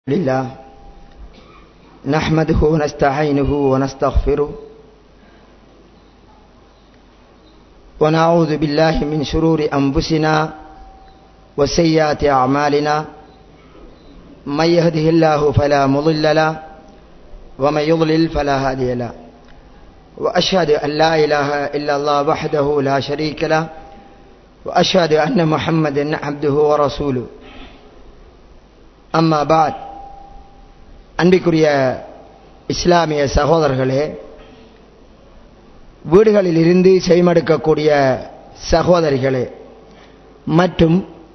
لله نحمده ونستعينه ونستغفره ونعوذ بالله من شرور أنفسنا وسيئات أعمالنا من يهده الله فلا مضل له ومن يضلل فلا هادي له وأشهد أن لا إله إلا الله وحده لا شريك له وأشهد أن محمدا عبده ورسوله அம்மா பாத் அன்பிற்குரிய இஸ்லாமிய சகோதரர்களே வீடுகளில் இருந்து செய்மடுக்கக்கூடிய சகோதரிகளே மற்றும்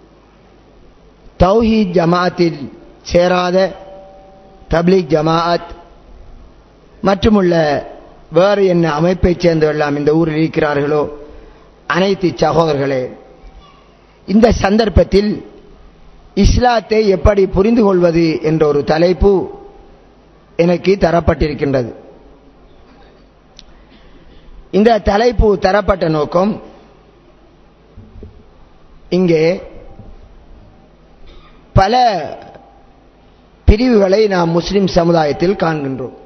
தௌஹீத் ஜமாத்தில் சேராத தப்லீக் ஜமாஅத் மற்றுமுள்ள வேறு என்ன அமைப்பைச் சேர்ந்தவெல்லாம் இந்த ஊரில் இருக்கிறார்களோ அனைத்து சகோதரர்களே இந்த சந்தர்ப்பத்தில் இஸ்லாத்தை எப்படி புரிந்து கொள்வது என்ற ஒரு தலைப்பு எனக்கு தரப்பட்டிருக்கின்றது இந்த தலைப்பு தரப்பட்ட நோக்கம் இங்கே பல பிரிவுகளை நாம் முஸ்லிம் சமுதாயத்தில் காண்கின்றோம்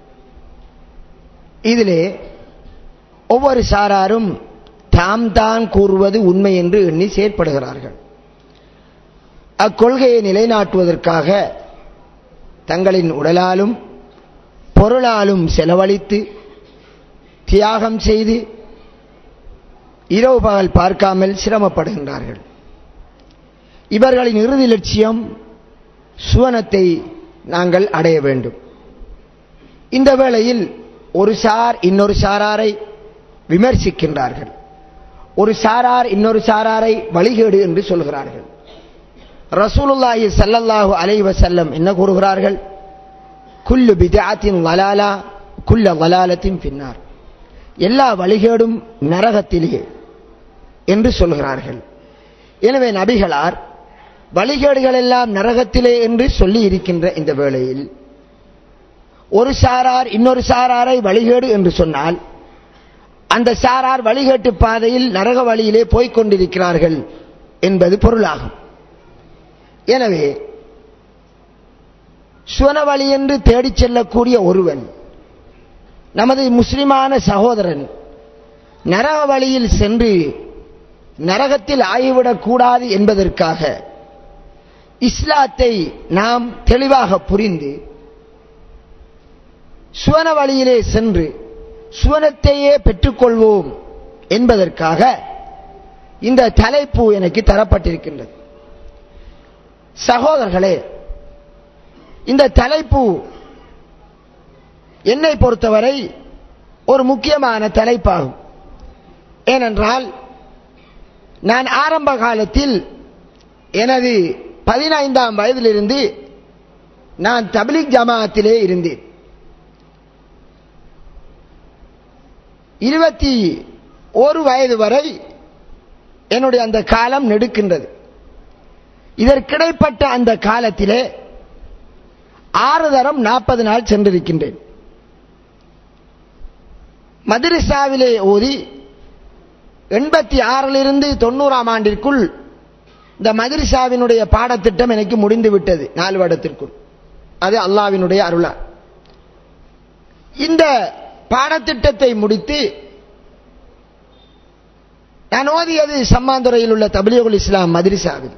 இதிலே ஒவ்வொரு சாராரும் தாம் தான் கூறுவது உண்மை என்று எண்ணி செயற்படுகிறார்கள் அக்கொள்கையை நிலைநாட்டுவதற்காக தங்களின் உடலாலும் பொருளாலும் செலவழித்து தியாகம் செய்து இரவு பகல் பார்க்காமல் சிரமப்படுகின்றார்கள் இவர்களின் இறுதி லட்சியம் சுவனத்தை நாங்கள் அடைய வேண்டும் இந்த வேளையில் ஒரு சார் இன்னொரு சாராரை விமர்சிக்கின்றார்கள் ஒரு சாரார் இன்னொரு சாராரை வழிகேடு என்று சொல்கிறார்கள் ரசூலுல்லாஹி சல்லல்லாஹு அலை வசல்லம் என்ன கூறுகிறார்கள் குல்லு பிதாத்தின் வலாலா குல்ல வலாலத்தின் பின்னார் எல்லா வழிகேடும் நரகத்திலே என்று சொல்கிறார்கள் எனவே நபிகளார் வழிகேடுகள் எல்லாம் நரகத்திலே என்று சொல்லி இருக்கின்ற இந்த வேளையில் ஒரு சாரார் இன்னொரு சாராரை வழிகேடு என்று சொன்னால் அந்த சாரார் வழிகேட்டு பாதையில் நரக வழியிலே போய்க் கொண்டிருக்கிறார்கள் என்பது பொருளாகும் எனவே சுவனவழி என்று தேடிச் செல்லக்கூடிய ஒருவன் நமது முஸ்லிமான சகோதரன் நரக வழியில் சென்று நரகத்தில் ஆகிவிடக் என்பதற்காக இஸ்லாத்தை நாம் தெளிவாக புரிந்து சுவன வழியிலே சென்று சுவனத்தையே பெற்றுக்கொள்வோம் என்பதற்காக இந்த தலைப்பு எனக்கு தரப்பட்டிருக்கின்றது சகோதரர்களே இந்த தலைப்பு என்னை பொறுத்தவரை ஒரு முக்கியமான தலைப்பாகும் ஏனென்றால் நான் ஆரம்ப காலத்தில் எனது பதினைந்தாம் வயதிலிருந்து நான் தபிலிக் ஜமாத்திலே இருந்தேன் இருபத்தி ஒரு வயது வரை என்னுடைய அந்த காலம் நெடுக்கின்றது இதற்கிடைப்பட்ட அந்த காலத்திலே ஆறு தரம் நாற்பது நாள் சென்றிருக்கின்றேன் மதுரசாவிலே ஓதி எண்பத்தி ஆறிலிருந்து தொண்ணூறாம் ஆண்டிற்குள் இந்த மதுரசாவினுடைய பாடத்திட்டம் எனக்கு முடிந்து விட்டது நாலு வருடத்திற்குள் அது அல்லாவினுடைய அருளா இந்த பாடத்திட்டத்தை முடித்து நான் ஓதியது சம்மாந்துறையில் உள்ள தபிலியுல் இஸ்லாம் மதுரிசாவில்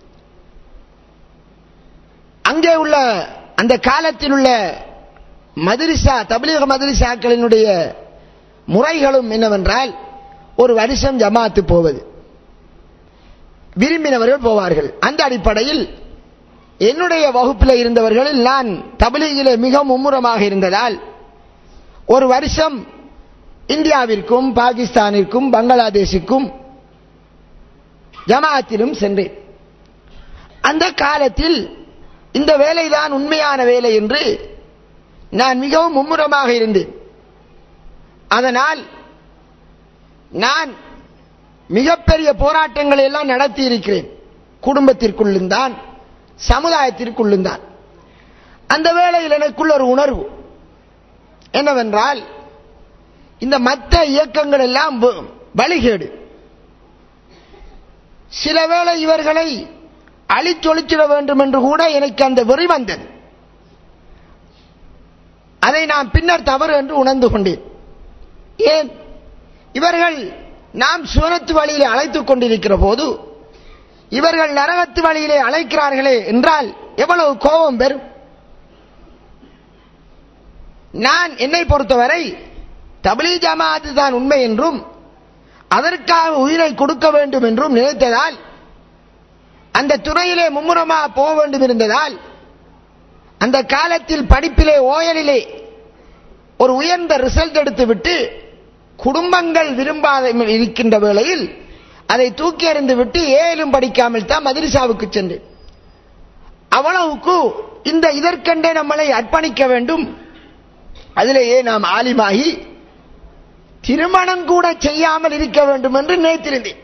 அங்கே உள்ள அந்த காலத்தில் உள்ள மதுரிசா தபிலீக மதுரிசாக்களினுடைய முறைகளும் என்னவென்றால் ஒரு வருஷம் ஜமாத்து போவது விரும்பினவர்கள் போவார்கள் அந்த அடிப்படையில் என்னுடைய வகுப்பில் இருந்தவர்களில் நான் தபிலீகிலே மிக மும்முரமாக இருந்ததால் ஒரு வருஷம் இந்தியாவிற்கும் பாகிஸ்தானிற்கும் பங்களாதேஷுக்கும் ஜமாத்திலும் சென்றேன் அந்த காலத்தில் இந்த வேலைதான் உண்மையான வேலை என்று நான் மிகவும் மும்முரமாக இருந்தேன் அதனால் நான் மிகப்பெரிய போராட்டங்களை எல்லாம் நடத்தி இருக்கிறேன் குடும்பத்திற்குள்ளும் தான் சமுதாயத்திற்குள்ளும் தான் அந்த வேளையில் எனக்குள்ள ஒரு உணர்வு என்னவென்றால் இந்த மற்ற இயக்கங்கள் எல்லாம் வழிகேடு சில வேளை இவர்களை அழிச்சொழிச்சிட வேண்டும் என்று கூட எனக்கு அந்த வெறி வந்தது அதை நான் பின்னர் தவறு என்று உணர்ந்து கொண்டேன் ஏன் இவர்கள் நாம் சுவனத்து வழியிலே அழைத்துக் கொண்டிருக்கிற போது இவர்கள் நரகத்து வழியிலே அழைக்கிறார்களே என்றால் எவ்வளவு கோபம் பெறும் நான் என்னை பொறுத்தவரை தபிலி ஜமாத்து தான் உண்மை என்றும் அதற்காக உயிரை கொடுக்க வேண்டும் என்றும் நினைத்ததால் அந்த துறையிலே மும்முரமாக போக வேண்டும் இருந்ததால் அந்த காலத்தில் படிப்பிலே ஓயலிலே ஒரு உயர்ந்த ரிசல்ட் எடுத்துவிட்டு குடும்பங்கள் விரும்பாத இருக்கின்ற வேளையில் அதை தூக்கி எறிந்து விட்டு ஏலும் படிக்காமல் தான் மதிரிசாவுக்கு சென்றேன் அவ்வளவுக்கு இந்த இதற்கென்றே நம்மளை அர்ப்பணிக்க வேண்டும் அதிலேயே நாம் ஆலிமாகி திருமணம் கூட செய்யாமல் இருக்க வேண்டும் என்று நினைத்திருந்தேன்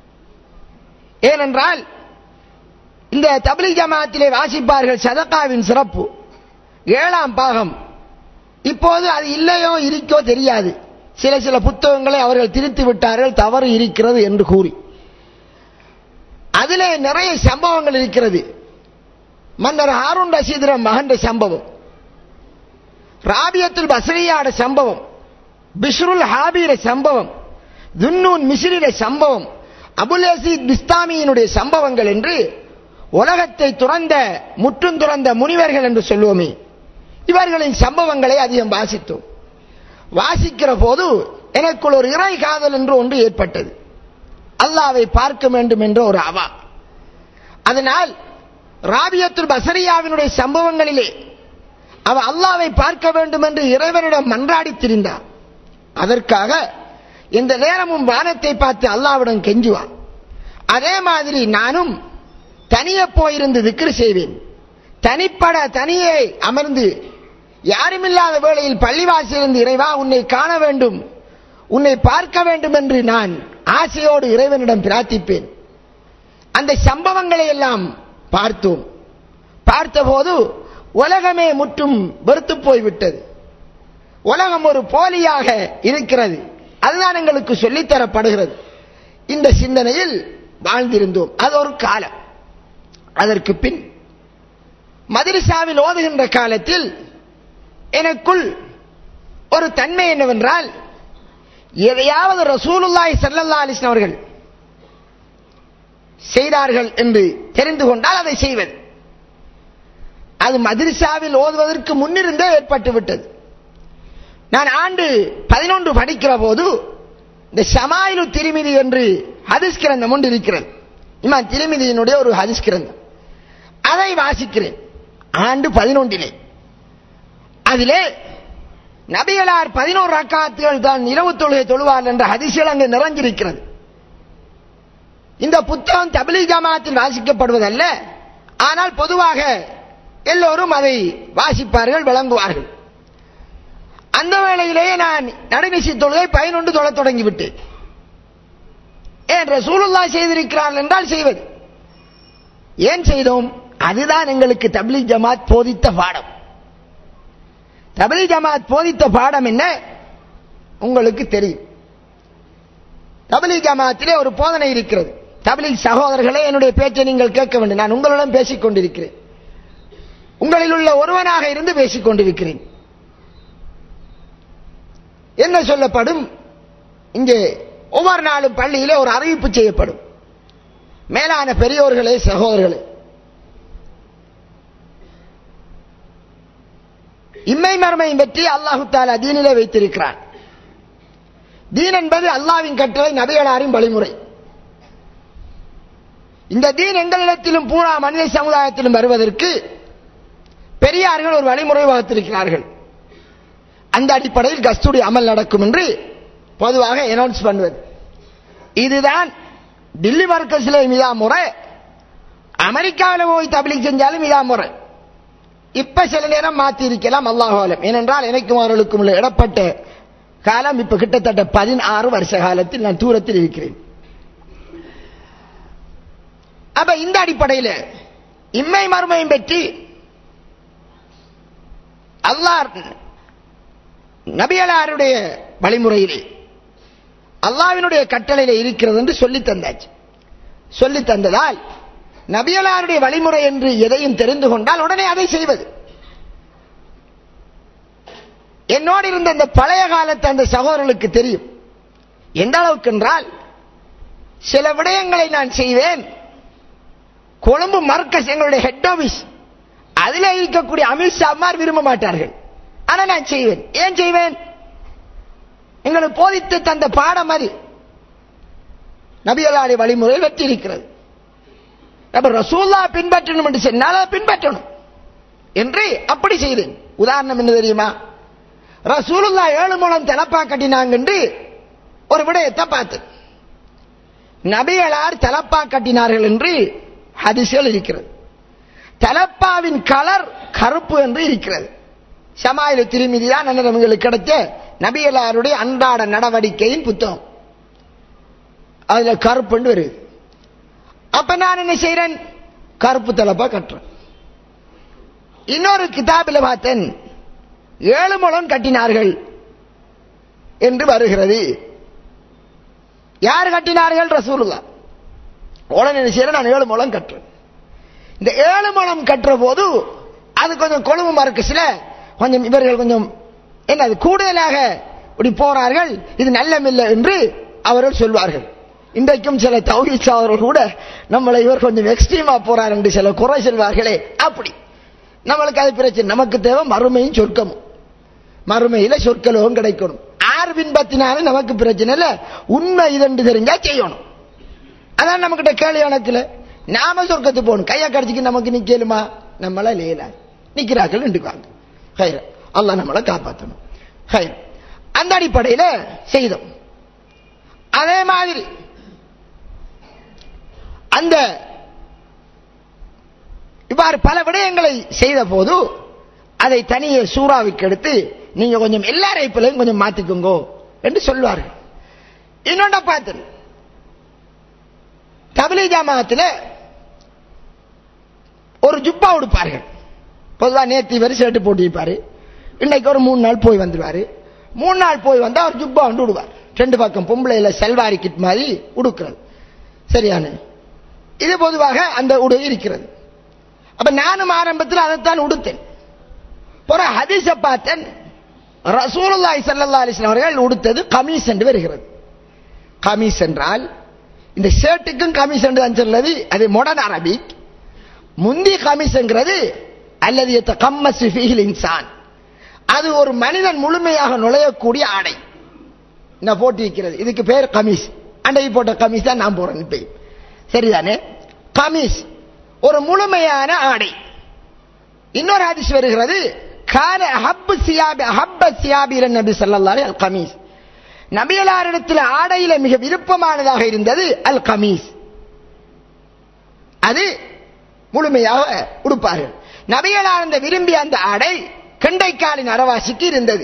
ஏனென்றால் இந்த தபிலி ஜமாத்திலே வாசிப்பார்கள் சதகாவின் சிறப்பு ஏழாம் பாகம் இப்போது அது இல்லையோ இருக்கோ தெரியாது சில சில புத்தகங்களை அவர்கள் திருத்தி விட்டார்கள் தவறு இருக்கிறது என்று கூறி அதிலே நிறைய சம்பவங்கள் இருக்கிறது மன்னர் ஹாரூன் ரசீதர மகன் சம்பவம் ராபியத்துல் பஸ்ரியாட சம்பவம் பிஷ்ருல் ஹாபீர சம்பவம் துன்னூன் மிஸ்ரிட சம்பவம் அபுல் அசீத் பிஸ்தாமியினுடைய சம்பவங்கள் என்று உலகத்தை துறந்த முற்றும் துறந்த முனிவர்கள் என்று சொல்லுவோமே இவர்களின் சம்பவங்களை அதிகம் வாசித்தோம் வாசிக்கிற போது எனக்குள் ஒரு இறை காதல் என்று ஒன்று ஏற்பட்டது அல்லாவை பார்க்க வேண்டும் என்ற ஒரு அவா அதனால் ராபியத்துல் பசரியாவினுடைய சம்பவங்களிலே அவ அல்லாவை பார்க்க வேண்டும் என்று இறைவனிடம் மன்றாடி திரிந்தார் அதற்காக இந்த நேரமும் வானத்தை பார்த்து அல்லாவிடம் கெஞ்சுவான் அதே மாதிரி நானும் தனியே போயிருந்து திக்ரு செய்வேன் தனிப்பட தனியே அமர்ந்து யாருமில்லாத வேளையில் பள்ளிவாசிலிருந்து இறைவா உன்னை காண வேண்டும் உன்னை பார்க்க வேண்டும் என்று நான் ஆசையோடு இறைவனிடம் பிரார்த்திப்பேன் அந்த சம்பவங்களை எல்லாம் பார்த்தோம் பார்த்தபோது உலகமே முற்றும் வெறுத்து போய்விட்டது உலகம் ஒரு போலியாக இருக்கிறது அதுதான் எங்களுக்கு சொல்லித்தரப்படுகிறது இந்த சிந்தனையில் வாழ்ந்திருந்தோம் அது ஒரு காலம் அதற்கு பின் மதிரிசாவில் ஓதுகின்ற காலத்தில் எனக்குள் ஒரு தன்மை என்னவென்றால் எதையாவது ரசூலுல்லாய் சல்லல்லா அலிஸ்லாம் அவர்கள் செய்தார்கள் என்று தெரிந்து கொண்டால் அதை செய்வது அது மதிரிசாவில் ஓதுவதற்கு முன்னிருந்தே ஏற்பட்டு விட்டது நான் ஆண்டு பதினொன்று படிக்கிற போது இந்த ஷமாயிலு திருமிதி என்று ஹதிஸ் கிரந்தம் ஒன்று இருக்கிறது இமான் திருமிதியினுடைய ஒரு ஹதிஸ் கிரந்தம் அதை வாசிக்கிறேன் ஆண்டு பதினொன்றிலே அதிலே நபிகளார் பதினோரு ரக்காத்துகள் தான் இரவு தொழுகை தொழுவார் என்ற ஹதிசில் அங்கு நிறைஞ்சிருக்கிறது இந்த புத்தகம் தபிலி ஜமாத்தில் வாசிக்கப்படுவதல்ல ஆனால் பொதுவாக எல்லோரும் அதை வாசிப்பார்கள் விளங்குவார்கள் அந்த வேளையிலேயே நான் நடுநிசி தொழுகை பதினொன்று தொழ தொடங்கிவிட்டேன் ஏன் ரசூலுல்லா செய்திருக்கிறார்கள் என்றால் செய்வது ஏன் செய்தோம் அதுதான் எங்களுக்கு தபிலி ஜமாத் போதித்த பாடம் தபிலி ஜமாத் போதித்த பாடம் என்ன உங்களுக்கு தெரியும் தபிலி ஜமாத்திலே ஒரு போதனை இருக்கிறது தபிலி சகோதரர்களே என்னுடைய பேச்சை நீங்கள் கேட்க வேண்டும் நான் உங்களுடன் பேசிக் கொண்டிருக்கிறேன் உங்களில் உள்ள ஒருவனாக இருந்து பேசிக் கொண்டிருக்கிறேன் என்ன சொல்லப்படும் இங்கே ஒவ்வொரு நாளும் பள்ளியிலே ஒரு அறிவிப்பு செய்யப்படும் மேலான பெரியோர்களே சகோதரர்களே இம்மை மர்மை பற்றி அல்லாஹு தாலா தீனிலே வைத்திருக்கிறான் தீன் என்பது அல்லாவின் கட்டளை நபிகளாரின் வழிமுறை இந்த தீன் எங்களிடத்திலும் பூரா மனித சமுதாயத்திலும் வருவதற்கு பெரியார்கள் ஒரு வழிமுறை வகுத்திருக்கிறார்கள் அந்த அடிப்படையில் கஸ்தூரி அமல் நடக்கும் என்று பொதுவாக அனௌன்ஸ் பண்ணுவது இதுதான் டில்லி மர்க்கஸில் இதா முறை அமெரிக்காவில் போய் தபிலிக் செஞ்சாலும் இதா முறை இப்ப சில நேரம் மாத்தி இருக்கலாம் அல்லாஹாலம் ஏனென்றால் எனக்கும் அவர்களுக்கும் உள்ள இடப்பட்ட காலம் இப்ப கிட்டத்தட்ட பதினாறு வருஷ காலத்தில் நான் தூரத்தில் இருக்கிறேன் அப்ப இந்த அடிப்படையில் இம்மை மறுமையும் பற்றி அல்லாஹ் நபியலாருடைய வழிமுறையிலே அல்லாவினுடைய கட்டளையிலே இருக்கிறது என்று சொல்லி தந்தாச்சு சொல்லி தந்ததால் நபியலாருடைய வழிமுறை என்று எதையும் தெரிந்து கொண்டால் உடனே அதை செய்வது என்னோடு இருந்த இந்த பழைய காலத்து அந்த சகோதரர்களுக்கு தெரியும் எந்த அளவுக்கு என்றால் சில விடயங்களை நான் செய்வேன் கொழும்பு மர்க்கஸ் எங்களுடைய ஹெட் ஆபீஸ் அதில் இருக்கக்கூடிய அமித்ஷாமார் விரும்ப மாட்டார்கள் ஆனா நான் செய்வேன் ஏன் செய்வேன் எங்களுக்கு போதித்து தந்த பாடம் அது நபியலாடி வழிமுறை வெற்றி இருக்கிறது அப்ப ரசூல்லா பின்பற்றணும் என்று சொன்னால் அதை பின்பற்றணும் என்று அப்படி செய்தேன் உதாரணம் என்ன தெரியுமா ரசூலுல்லா ஏழு மூலம் தலப்பா கட்டினாங்க என்று ஒரு விடயத்தை பார்த்து நபிகளார் தலப்பா கட்டினார்கள் என்று ஹதிசுகள் இருக்கிறது தலப்பாவின் கலர் கருப்பு என்று இருக்கிறது சமாயில திருமிதி தான் நமங்களுக்கு கிடைச்ச நபிகளாருடைய அன்றாட நடவடிக்கையின் புத்தகம் அதுல கருப்புன்னு வருது அப்ப நான் என்ன செய்யறேன் கருப்பு தலப்பா கட்டுறேன் இன்னொரு கிதாபில் பார்த்தேன் ஏழு முழம் கட்டினார்கள் என்று வருகிறது யார் கட்டினார்கள் ரசூலுல்லா உடனே என்ன செய்யறேன் நான் ஏழு முழம் கட்டுறேன் இந்த ஏழு முழம் கட்டுற போது அது கொஞ்சம் கொழும்பு மறுக்கசில கொஞ்சம் இவர்கள் கொஞ்சம் என்ன அது கூடுதலாக இப்படி போறார்கள் இது நல்லமில்லை என்று அவர்கள் சொல்வார்கள் இன்றைக்கும் சில தௌஹீச்சாளர்கள் கூட நம்மளை இவர் கொஞ்சம் எக்ஸ்ட்ரீமா போறார் என்று சில குறை சொல்வார்களே அப்படி நம்மளுக்கு அது பிரச்சனை நமக்கு தேவை மறுமையும் சொர்க்கமும் மறுமையில சொற்கலோகம் கிடைக்கணும் ஆறு பின்பற்றினாலும் நமக்கு பிரச்சனை இல்ல உண்மை இதென்று தெரிஞ்சா செய்யணும் அதான் நம்ம கிட்ட கேள்வி கணக்குல நாம சொர்க்கத்து போகணும் கையை கடிச்சிக்கு நமக்கு நிக்கலுமா நம்மள லேல நிக்கிறார்கள் நின்றுக்காங்க ஹைர அல்லாஹ் நம்மளை காப்பாற்றணும் ஹைர அந்த அடிப்படையில செய்தோம் அதே மாதிரி அந்த இவ்வாறு பல விடயங்களை செய்த போது அதை தனியே சூறாவுக்கு எடுத்து நீங்க கொஞ்சம் எல்லா ரைப்பிலையும் கொஞ்சம் மாத்திக்கோங்க என்று சொல்வார்கள் இன்னொன்ன பார்த்து தபிலி ஜாமாத்தில் ஒரு ஜுப்பா உடுப்பார்கள் பொதுவா நேத்தி வரை ஷர்ட் போட்டிருப்பாரு இன்னைக்கு ஒரு மூணு நாள் போய் வந்துருவாரு மூணு நாள் போய் வந்தா அவர் ஜுப்பா வந்து விடுவார் ரெண்டு பக்கம் பொம்பளையில செல்வாரி கிட் மாதிரி உடுக்கிறது சரியான இது பொதுவாக அந்த உடை இருக்கிறது அப்ப நானும் ஆரம்பத்தில் அதைத்தான் உடுத்தேன் ஒரு ஹதீஸ பார்த்தேன் ரசூலுல்லாஹி ஸல்லல்லாஹு அலைஹி வஸல்லம் அவர்கள் உடுத்தது கமீஸ் என்று வருகிறது கமீஸ் என்றால் இந்த ஷர்ட்டுக்கும் கமீஸ் என்று தான் சொல்றது அது மொடர்ன் அரபிக் முந்தி கமீஸ்ங்கிறது அல்லது கம்மஸ் ஃபீஹில் இன்சான் அது ஒரு மனிதன் முழுமையாக நுழையக்கூடிய ஆடை நான் போட்டி வைக்கிறது இதுக்கு பேர் கமீஸ் அன்றைக்கு போட்ட கமீஸ் தான் நான் போறேன் இப்ப சரிதானே கமீஸ் ஒரு முழுமையான ஆடை இன்னொரு ஹதீஸ் வருகிறது கான ஹப்பு சியாபி ஹப்ப சியாபிர நபி ஸல்லல்லாஹு அல் கமீஸ் நபியலாரிடத்தில் ஆடையில மிக விருப்பமானதாக இருந்தது அல் கமீஸ் அது முழுமையாக உடுப்பார்கள் நபியலார் அந்த விரும்பிய அந்த ஆடை கண்டைக்காலின் அரவாசிக்கு இருந்தது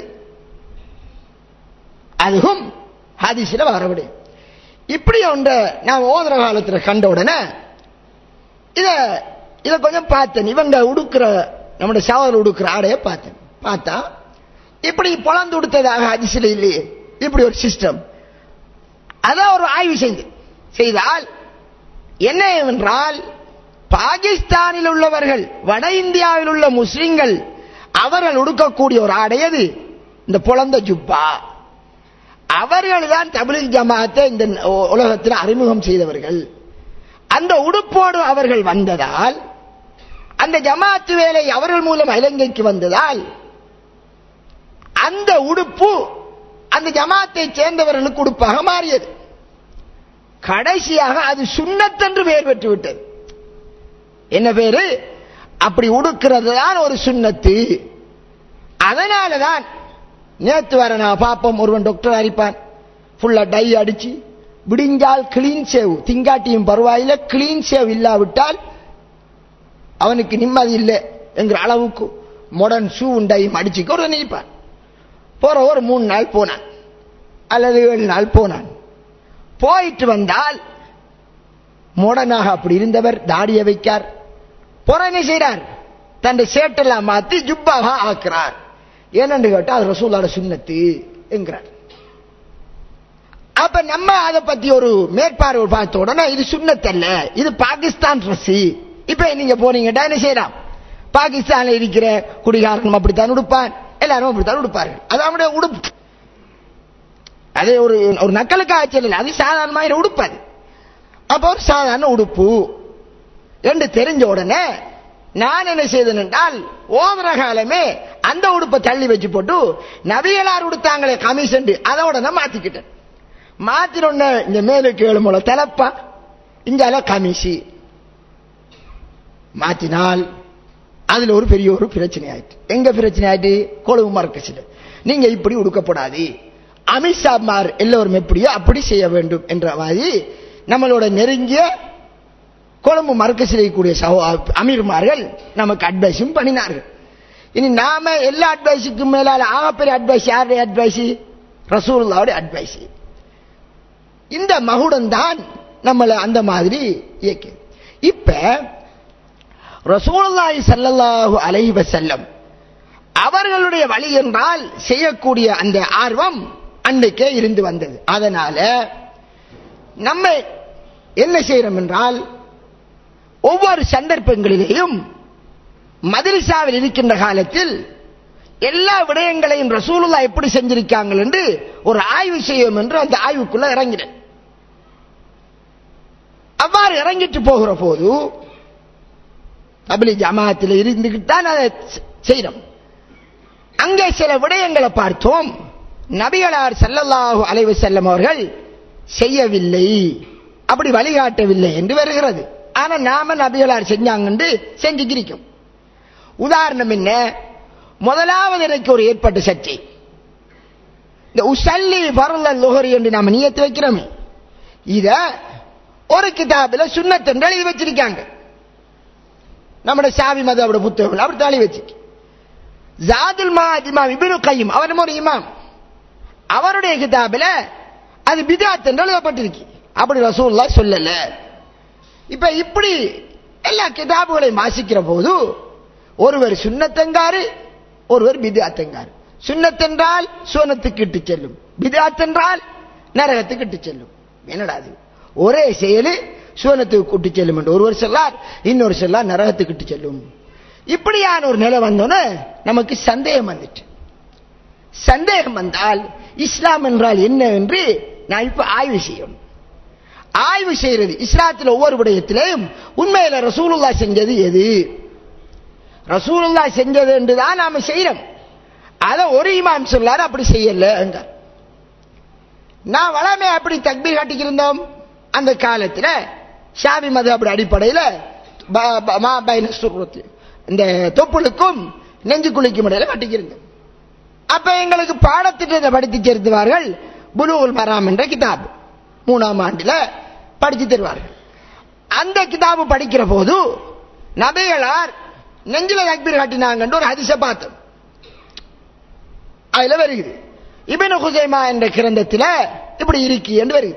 அதுவும் ஹதீஸில் வரவிடு இப்படி ஒன்றை நான் ஓதுற காலத்தில் கண்ட உடனே இத இத கொஞ்சம் பார்த்தேன் இவங்க உடுக்கிற நம்முடைய சவால் உடுக்கிற ஆடையை பார்த்தேன் பார்த்தா இப்படி பொழந்து உடுத்ததாக அதிசல இல்லையே இப்படி ஒரு சிஸ்டம் அதான் ஒரு ஆய்வு செய்து செய்தால் என்ன என்றால் பாகிஸ்தானில் உள்ளவர்கள் வட இந்தியாவில் உள்ள முஸ்லிம்கள் அவர்கள் உடுக்கக்கூடிய ஒரு ஆடை அது இந்த புலந்த ஜுப்பா அவர்கள் தான் தமிழ் ஜமாத்தை இந்த உலகத்தில் அறிமுகம் செய்தவர்கள் அந்த உடுப்போடு அவர்கள் வந்ததால் அந்த ஜமாத்து வேலை அவர்கள் மூலம் இலங்கைக்கு வந்ததால் அந்த உடுப்பு அந்த ஜமாத்தை சேர்ந்தவர்களுக்கு உடுப்பாக மாறியது கடைசியாக அது சுண்ணத்தென்று பெயர் பெற்று விட்டது என்ன பேரு அப்படி உடுக்கிறது தான் ஒரு சுண்ணத்து அதனாலதான் நேத்து வர நான் பாப்போம் ஒருவன் டாக்டர் அரிப்பான் ஃபுல்லா டை அடிச்சு விடிஞ்சால் கிளீன் சேவ் திங்காட்டியும் பரவாயில்ல கிளீன் சேவ் இல்லாவிட்டால் அவனுக்கு நிம்மதி இல்லை என்கிற அளவுக்கு மொடன் ஷூ டையும் அடிச்சுக்க ஒரு நினைப்பான் போற ஒரு மூணு நாள் போனான் அல்லது ஏழு நாள் போனான் போயிட்டு வந்தால் மொடனாக அப்படி இருந்தவர் தாடிய வைக்கார் புற என்ன செய்கிறார் தன் சேட்டெல்லாம் மாத்தி ஜுப்பாக ஆக்குறார் ஏனென்று கேட்டால் அது ரசூலாட சுண்ணத்து என்கிறார் அப்ப நம்ம அதை பத்தி ஒரு மேற்பார்வை பார்த்த உடனே இது சுண்ணத்தல்ல இது பாகிஸ்தான் ட்ரெஸ் இப்ப நீங்க போனீங்கடா என்ன செய்யலாம் பாகிஸ்தான்ல இருக்கிற குடிகாரன் அப்படித்தான் உடுப்பான் எல்லாரும் அப்படித்தான் உடுப்பார்கள் அது அவனுடைய உடுப்பு அது ஒரு ஒரு நக்கலுக்காக சொல்லல அது சாதாரணமாக உடுப்பு அது அப்போ ஒரு சாதாரண உடுப்பு என்று தெரிஞ்ச உடனே நான் என்ன செய்தேன் என்றால் ஓதுற காலமே அந்த உடுப்பை தள்ளி வச்சு போட்டு நபிகளார் உடுத்தாங்களே கமிஷன் அதோட நான் மாத்திக்கிட்டேன் மாத்தினோடனே இந்த மேலுக்கு ஏழு மூலம் தலைப்பா இங்கால கமிஷி மாத்தினால் அதுல ஒரு பெரிய ஒரு பிரச்சனை ஆயிட்டு எங்க பிரச்சனை ஆயிட்டு கொழுவு மறக்கசில நீங்க இப்படி உடுக்கப்படாது அமித்ஷாமார் எல்லோரும் எப்படியோ அப்படி செய்ய வேண்டும் என்ற மாதிரி நம்மளோட நெருங்கிய கொழும்பு மறுக்க செய்யக்கூடிய அமீர்மார்கள் நமக்கு அட்வைஸும் பண்ணினார்கள் இனி நாம எல்லா அட்வைஸுக்கும் மேலால ஆகப்பெரிய அட்வைஸ் யாருடைய அட்வைஸ் ரசூல்லாவுடைய அட்வைஸ் இந்த மகுடம் தான் நம்மளை அந்த மாதிரி இயக்கு இப்ப ரசூலுல்லாஹி ஸல்லல்லாஹு அலைஹி வஸல்லம் அவர்களுடைய வழி என்றால் செய்யக்கூடிய அந்த ஆர்வம் அன்றைக்கே இருந்து வந்தது அதனால நம்ம என்ன செய்யறோம் என்றால் ஒவ்வொரு சந்தர்ப்பங்களிலேயும் மதரிசாவில் இருக்கின்ற காலத்தில் எல்லா விடயங்களையும் ரசூலுல்லா எப்படி செஞ்சிருக்காங்க என்று ஒரு ஆய்வு செய்யும் என்று அந்த ஆய்வுக்குள்ள இறங்கினேன் அவ்வாறு இறங்கிட்டு போகிற போது தபிலி ஜமாத்தில் இருந்துகிட்டு தான் அதை செய்யறோம் அங்கே சில விடயங்களை பார்த்தோம் நபிகளார் சல்லல்லாஹு அலைவு செல்லம் அவர்கள் செய்யவில்லை அப்படி வழிகாட்டவில்லை என்று வருகிறது ஆனா நாம நபிகளார் செஞ்சாங்க செஞ்சுக்கிருக்கும் உதாரணம் என்ன முதலாவது எனக்கு ஒரு ஏற்பட்ட சர்ச்சை இந்த உசல்லி வரல லோஹரி என்று நாம நியத்து வைக்கிறோமே இத ஒரு கிதாபில் சுண்ணத்தென்று எழுதி வச்சிருக்காங்க நம்முடைய சாவி மதோட புத்தகம் அப்படி தள்ளி வச்சு ஜாதுல் மாத் இமாம் இபினு கையும் அவர் ஒரு இமாம் அவருடைய கிதாபில் அது பிதாத் என்று எழுதப்பட்டிருக்கு அப்படி ரசூல்லா சொல்லல இப்ப இப்படி எல்லா கிதாபுகளையும் வாசிக்கிற போது ஒருவர் சுண்ணத்தங்காரு ஒருவர் பிதாத்தங்காரு சுண்ணத்தென்றால் சுவனத்துக்கு இட்டு செல்லும் பிதாத்தென்றால் நரகத்துக்கு இட்டு செல்லும் என்னடா அது ஒரே செயலு சுவனத்துக்கு கூட்டு செல்லும் என்று ஒருவர் சொல்லார் இன்னொரு சொல்லார் நரகத்துக்கு இட்டு செல்லும் இப்படியான ஒரு நிலை வந்தோன்னு நமக்கு சந்தேகம் வந்துட்டு சந்தேகம் வந்தால் இஸ்லாம் என்றால் என்ன என்று நான் இப்ப ஆய்வு செய்யணும் ஆய்வு செய்யறது இஸ்லாத்தில் ஒவ்வொரு விடயத்திலையும் உண்மையில ரசூலுல்லா செஞ்சது எது ரசூலுல்லா செஞ்சது என்றுதான் நாம செய்யறோம் அத ஒரு இமாம் சொல்லாரு அப்படி செய்யல நான் வளமே அப்படி தக்பீர் காட்டிக்கிருந்தோம் அந்த காலத்துல ஷாபி மத அப்படி அடிப்படையில இந்த தொப்புளுக்கும் நெஞ்சு குளிக்கும் இடையில கட்டிக்கிருந்தோம் அப்ப எங்களுக்கு பாடத்திட்டத்தை படித்து சேர்த்துவார்கள் புலுகுல் மராம் என்ற கிதாப் மூணாம் ஆண்டுல படித்து தருவார்கள் அந்த கிதாபு படிக்கிற போது நபிகளார் நெஞ்சில தக்பீர் காட்டினாங்கன்னு ஒரு ஹதிச பார்த்தோம் அதுல வருகிறது இபின் ஹுசைமா என்ற கிரந்தத்தில் இப்படி இருக்கு என்று வருகிறது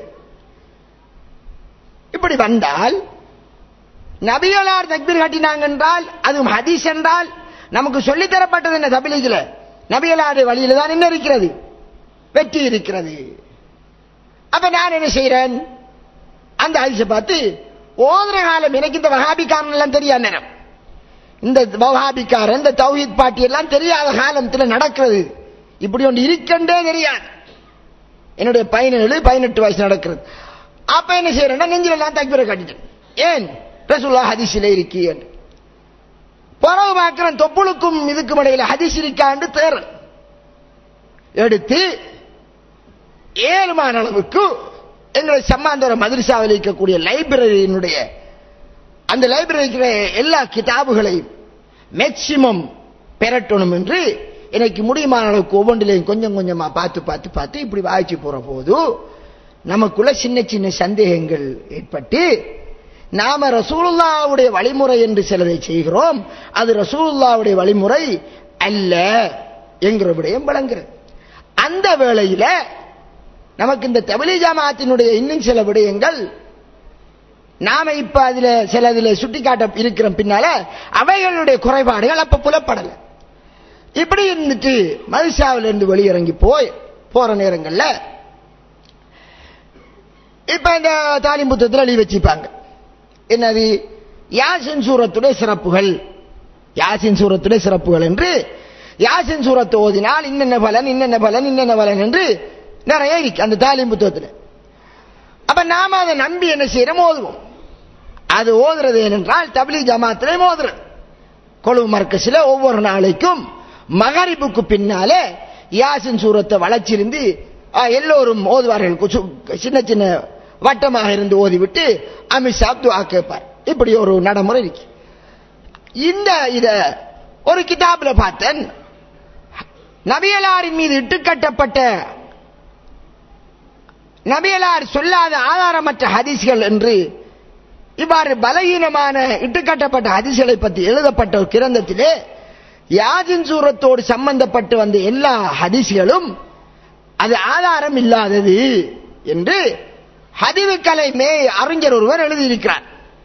இப்படி வந்தால் நபிகளார் தக்பீர் காட்டினாங்க என்றால் அதுவும் ஹதீஸ் என்றால் நமக்கு சொல்லித்தரப்பட்டது என்ன தபிலிகில நபிகளாருடைய வழியில தான் என்ன இருக்கிறது வெற்றி இருக்கிறது அப்ப நான் என்ன செய்யறேன் அந்த ஹதீஸை பார்த்து ஓதுற காலம் எனக்கு இந்த வகாபிக்காரன் எல்லாம் தெரியாத நேரம் இந்த வகாபிக்காரன் இந்த தௌஹீத் பாட்டி எல்லாம் தெரியாத காலத்தில் நடக்கிறது இப்படி ஒன்று இருக்கண்டே தெரியாது என்னுடைய பதினேழு பதினெட்டு வயசு நடக்கிறது அப்ப என்ன செய்யறேன்னா நெஞ்சில எல்லாம் தக்பீரை காட்டிட்டேன் ஏன் ரசூல்லா ஹதீஸில் இருக்கி என்று பிறகு பார்க்கிறேன் தொப்புளுக்கும் இதுக்கும் இடையில ஹதீஸ் இருக்காண்டு தேர் எடுத்து ஏழுமான அளவுக்கு எங்களை சம்மாந்தோர மதுரசாவில் இருக்கக்கூடிய லைப்ரரியினுடைய அந்த லைப்ரரிக்கு எல்லா கிதாபுகளையும் மேக்சிமம் பெறட்டணும் என்று எனக்கு முடியுமான அளவுக்கு ஒவ்வொன்றிலையும் கொஞ்சம் கொஞ்சமா பார்த்து பார்த்து பார்த்து இப்படி வாய்ச்சி போற போது நமக்குள்ள சின்ன சின்ன சந்தேகங்கள் ஏற்பட்டு நாம ரசூலுல்லாவுடைய வழிமுறை என்று சிலதை செய்கிறோம் அது ரசூலுல்லாவுடைய வழிமுறை அல்ல என்கிற விடயம் விளங்குறது அந்த வேளையில நமக்கு இந்த தபிலி ஜமாத்தினுடைய இன்னும் சில விடயங்கள் நாம இப்ப அதுல சில இதுல சுட்டிக்காட்ட இருக்கிற பின்னால அவைகளுடைய குறைபாடுகள் அப்ப புலப்படல இப்படி இருந்துட்டு மதுசாவில இருந்து வெளியிறங்கி போய் போற நேரங்கள்ல இப்ப இந்த தாலிம் புத்தகத்தில் எழுதி வச்சுப்பாங்க என்னது யாசின் சூரத்துடைய சிறப்புகள் யாசின் சூரத்துடைய சிறப்புகள் என்று யாசின் சூரத்தை ஓதினால் இன்னென்ன பலன் இன்னென்ன பலன் இன்னென்ன பலன் என்று நிறைய இருக்கு அந்த தாலிம் புத்தகத்தில் அப்ப நாம அதை நம்பி என்ன செய்யறோம் ஓதுவோம் அது ஓதுறது ஏனென்றால் தபிலி ஜமாத்திலே ஓதுறது கொழுவு மர்க்கஸில் ஒவ்வொரு நாளைக்கும் மகரிபுக்கு பின்னாலே யாசின் சூரத்தை வளைச்சிருந்து அஹ், எல்லோரும் ஓதுவார்கள் குசு- சின்ன சின்ன வட்டமாக இருந்து ஓதிவிட்டு அமித்ஷா துவா கேட்பார் இப்படி ஒரு நடைமுறை இருக்கு இந்த இத ஒரு கிதாப்ல பார்த்தேன் நபியலாரின் மீது இட்டுக்கட்டப்பட்ட நபியலார் சொல்லாத ஆதாரமற்ற ஹதீஸ்கள் என்று இவ்வாறு பலகீனமான இட்டுக்கட்டப்பட்ட ஹதீஸ்களை பற்றி எழுதப்பட்ட ஒரு கிரந்தத்திலே யாஜின் சூரத்தோடு சம்பந்தப்பட்டு வந்த எல்லா ஹதீஸ்களும் அது ஆதாரம் இல்லாதது என்று ஹதிவுக்கலை மே அறிஞர் ஒருவர் எழுதியிருக்கிறார்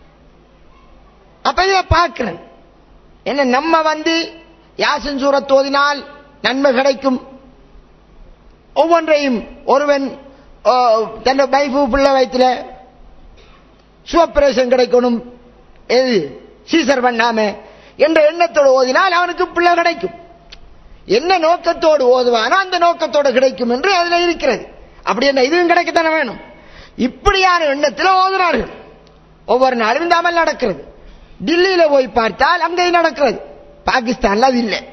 அப்ப இதை பார்க்கிறேன் என்ன நம்ம வந்து யாசின் சூரத் ஓதினால் நன்மை கிடைக்கும் ஒவ்வொன்றையும் ஒருவன் ஓ, தன் வைஃபு பிள்ளை வயிற்றுல சுவப்பிரேசம் கிடைக்கணும் எது சீசர் பண்ணாம என்ற எண்ணத்தோடு ஓதினால் அவனுக்கு பிள்ளை கிடைக்கும் என்ன நோக்கத்தோடு ஓதுவானோ அந்த நோக்கத்தோடு கிடைக்கும் என்று அதுல இருக்கிறது அப்படி என்ன இதுவும் கிடைக்கத்தானே வேணும் இப்படியான எண்ணத்தில் ஓதுறார்கள் ஒவ்வொரு நாளும் இந்த அமல் நடக்கிறது டில்லியில போய் பார்த்தால் அங்கேயும் நடக்கிறது பாகிஸ்தான்ல அது இல்லை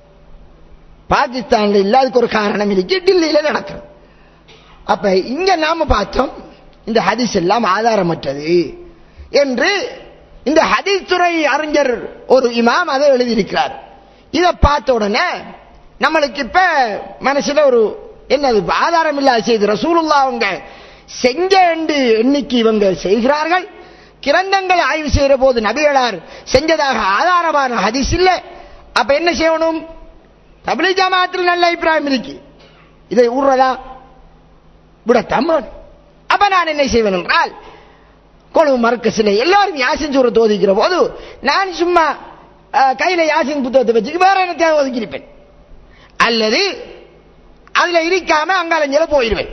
பாகிஸ்தான்ல இல்ல அதுக்கு ஒரு காரணம் இருக்கு டில்லியில நடக்கிறது அப்ப இங்க நாம பார்த்தோம் இந்த ஹதீஸ் எல்லாம் ஆதாரமற்றது என்று இந்த ஹதீஸ் துறை அறிஞர் ஒரு இமாம் அதை எழுதியிருக்கிறார் இதை பார்த்த உடனே நம்மளுக்கு இப்ப மனசுல ஒரு என்னது ஆதாரம் இல்லாத செய்தி ரசூலுல்லா அவங்க செஞ்ச என்று எண்ணிக்கை இவங்க செய்கிறார்கள் கிரந்தங்களை ஆய்வு செய்யற போது நபிகளார் செஞ்சதாக ஆதாரமான ஹதீஸ் இல்ல அப்ப என்ன செய்யணும் தபிலி ஜமாத்தில் நல்ல அபிப்பிராயம் இருக்கு இதை விடுறதா விடத்தான் வேணும். அப்ப நான் என்ன செய்வேன் என்றால் கொழுவு மறுக்கசில எல்லாரும் யாசின் சூரத்தை ஒதுக்கிற போது நான் சும்மா அஹ், கையில யாசின் புத்தகத்தை வச்சுக்கு வேற என்னத்தையாவது ஒதுக்கியிருப்பேன் அல்லது அதுல இருக்காம அங்காலஞ்சில போயிடுவேன்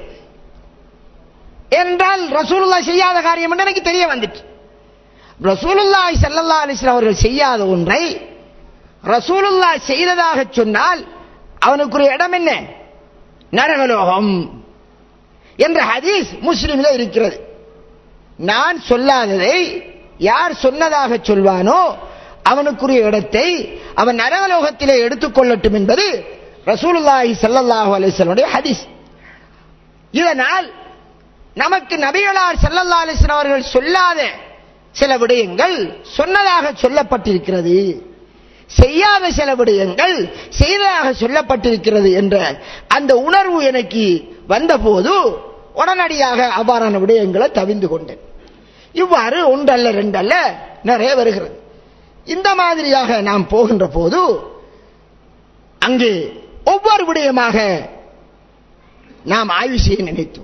ஏனென்றால் ரசூலுல்லா செய்யாத காரியம் என்று எனக்கு தெரிய வந்துட்டு ரசூலுல்லாஹி ஸல்லல்லாஹு அலைஹி வஸல்லம் அவர்கள் செய்யாத ஒன்றை ரசூலுல்லா செய்ததாக சொன்னால் அவனுக்குரிய இடம் என்ன நரகலோகம் என்ற ஹதீஸ் முஸ்லிமில் இருக்கிறது நான் சொல்லாததை யார் சொன்னதாக சொல்வானோ அவனுக்குரிய இடத்தை அவன் நரகலோகத்திலே எடுத்துக்கொள்ளட்டும் என்பது ரசூலுல்லாஹி ஸல்லல்லாஹு அலைஹி வஸல்லம் ஹதீஸ் இதனால் நமக்கு நபிகளார் ஸல்லல்லாஹு அலைஹி வஸல்லம் அவர்கள் சொல்லாத சில விடயங்கள் சொன்னதாக சொல்லப்பட்டிருக்கிறது செய்யாத சில விடயங்கள் செய்ததாக சொல்லப்பட்டிருக்கிறது என்ற அந்த உணர்வு எனக்கு வந்தபோது உடனடியாக அவ்வாறான விடயங்களை தவிந்து கொண்டேன் இவ்வாறு ஒன்றல்ல ரெண்டல்ல நிறைய வருகிறது இந்த மாதிரியாக நாம் போகின்ற போது அங்கே ஒவ்வொரு விடயமாக நாம் ஆய்வு செய்ய நினைத்தோம்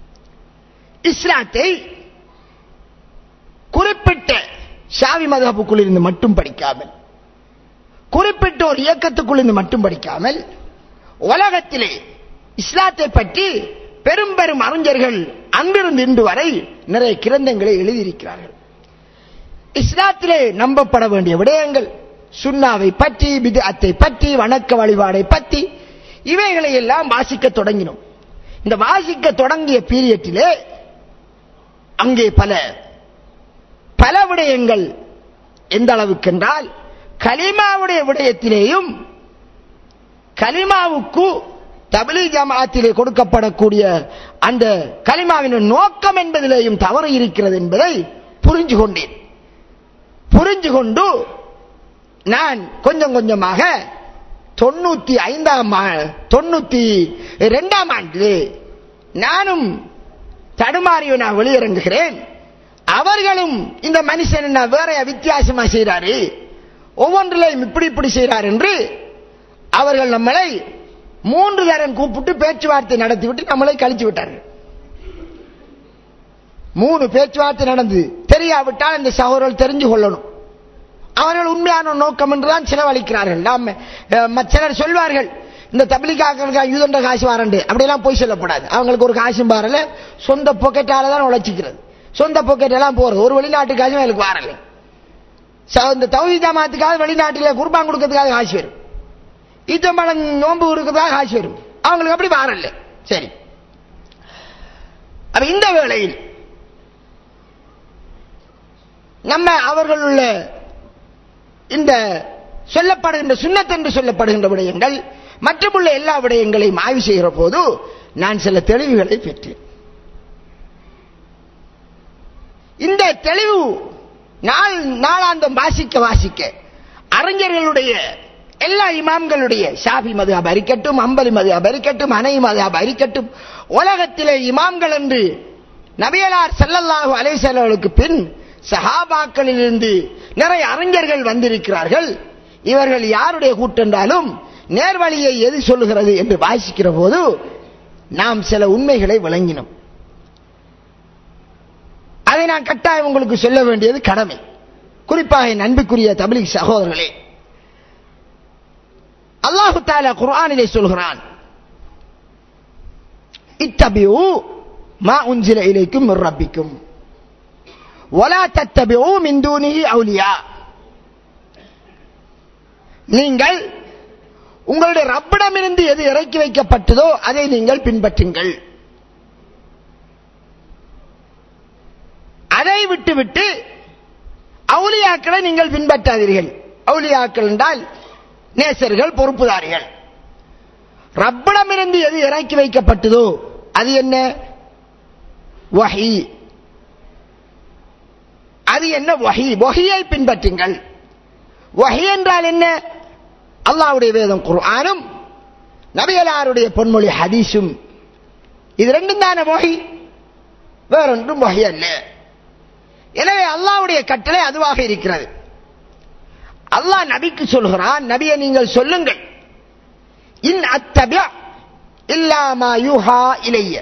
இஸ்லாத்தை குறிப்பிட்ட ஷாவி மதகுக்குள் இருந்து மட்டும் படிக்காமல் குறிப்பிட்ட ஒரு இயக்கத்துக்குள் இருந்து மட்டும் படிக்காமல் உலகத்திலே இஸ்லாத்தை பற்றி பெரும் பெரும் அறிஞர்கள் அங்கிருந்து இன்று வரை நிறைய கிரந்தங்களை எழுதியிருக்கிறார்கள் இஸ்லாத்திலே நம்பப்பட வேண்டிய விடயங்கள் சுண்ணாவை பற்றி பிதஅத்தை பற்றி வணக்க வழிபாடை பற்றி இவைகளை எல்லாம் வாசிக்க தொடங்கினோம் இந்த வாசிக்க தொடங்கிய பீரியட்டிலே அங்கே பல பல விடயங்கள் எந்த அளவுக்கு என்றால் கலிமாவுடைய விடயத்திலேயும் கலிமாவுக்கு தபிலி ஜமாத்திலே கொடுக்கப்படக்கூடிய அந்த கலிமாவின் நோக்கம் என்பதிலேயும் தவறு இருக்கிறது என்பதை புரிஞ்சு கொண்டேன் புரிஞ்சு கொண்டு நான் கொஞ்சம் கொஞ்சமாக தொண்ணூத்தி ஐந்தாம் ஆ- தொண்ணூத்தி இரண்டாம் ஆண்டிலே நானும் தடுமாறி நான் வெளியிறங்குகிறேன் அவர்களும் இந்த மனுஷன் என்ன வேற வித்தியாசமா செய்றாரு ஒவ்வொன்றிலையும் இப்படி இப்படி செய்றார் என்று அவர்கள் நம்மளை மூன்று தரம் கூப்பிட்டு பேச்சுவார்த்தை நடத்திவிட்டு நம்மளை கழிச்சு விட்டார்கள் மூணு பேச்சுவார்த்தை நடந்து தெரியாவிட்டால் இந்த சகோதரர்கள் தெரிஞ்சு கொள்ளணும் அவர்கள் உண்மையான நோக்கம் என்றுதான் செலவழிக்கிறார்கள் நாம் அஹ், மற்ற சிலர் சொல்வார்கள் இந்த தபிலிக்காக்களுக்கு யூதண்ட காசு வாரண்டு அப்படியெல்லாம் போய் சொல்லப்படாது அவங்களுக்கு ஒரு காசும் பாரல சொந்த பொக்கெட்டால தான் உழைச்சிக்கிறது சொந்த பொக்கெட் எல்லாம் போறது ஒரு வெளிநாட்டு காசும் எனக்கு வாரல ச- இந்த தௌஹி ஜமாத்துக்காக வெளிநாட்டில் குர்பான் கொடுக்கறதுக்காக காசு வரும் ஈச்சம்பழம் நோன்பு இருக்குதா காசு வரும் அவங்களுக்கு அப்படி வாரல்ல சரி அப்ப இந்த வேளையில் நம்ம அவர்களுள்ள இந்த சொல்லப்படுகின்ற சுண்ணத் என்று சொல்லப்படுகின்ற விடயங்கள் மற்றுமுள்ள எல்லா விடயங்களையும் ஆய்வு செய்கிற போது நான் சில தெளிவுகளை பெற்றேன் இந்த தெளிவு நாள் நாளாந்தம் வாசிக்க வாசிக்க அறிஞர்களுடைய எல்லா இமாம்களுடைய ஷாஃபி மது அபரிக்கட்டும் அம்பலி மது அபரிக்கட்டும் அனை மது அபரிக்கட்டும் உலகத்திலே இமாம்கள் என்று நபியலார் செல்லல்லாஹு அலைசல்லுக்கு பின் சஹாபாக்களிலிருந்து நிறைய அறிஞர்கள் வந்திருக்கிறார்கள் இவர்கள் யாருடைய கூட்டென்றாலும் நேர்வழியை எது சொல்லுகிறது என்று வாசிக்கிற போது நாம் சில உண்மைகளை விளங்கினோம் அதை நான் கட்டாயம் உங்களுக்கு சொல்ல வேண்டியது கடமை குறிப்பாக என் அன்புக்குரிய தமிழ் சகோதரர்களே அல்லாஹு தாலா குர்ஆனிலே சொல்கிறான் இத்தபியூ மா உன்சில இலைக்கும் ரப்பிக்கும் ஒலா தத்தபியூ மின் தூனிஹி அவுலியா நீங்கள் உங்களுடைய ரப்பிடமிருந்து எது இறக்கி வைக்கப்பட்டதோ அதை நீங்கள் பின்பற்றுங்கள் அதை விட்டுவிட்டு அவுலியாக்களை நீங்கள் பின்பற்றாதீர்கள் அவுலியாக்கள் என்றால் நேசர்கள் பொறுப்புதாரிகள் ரப்பிடமிருந்து எது இறக்கி வைக்கப்பட்டதோ அது என்ன வஹி அது என்ன வஹி வஹியை பின்பற்றுங்கள் வஹி என்றால் என்ன அல்லாவுடைய வேதம் குர்ஆனும் நபிகளாருடைய பொன்மொழி ஹதீஸும் இது ரெண்டும் தானே வஹி வேறொன்றும் வஹி அல்ல எனவே அல்லாவுடைய கட்டளை அதுவாக இருக்கிறது அல்லாஹ் நபிக்கு சொல்கிறான் நபியை நீங்கள் சொல்லுங்கள் இன் அத்தபிய இல்லாமா யூஹா இலைய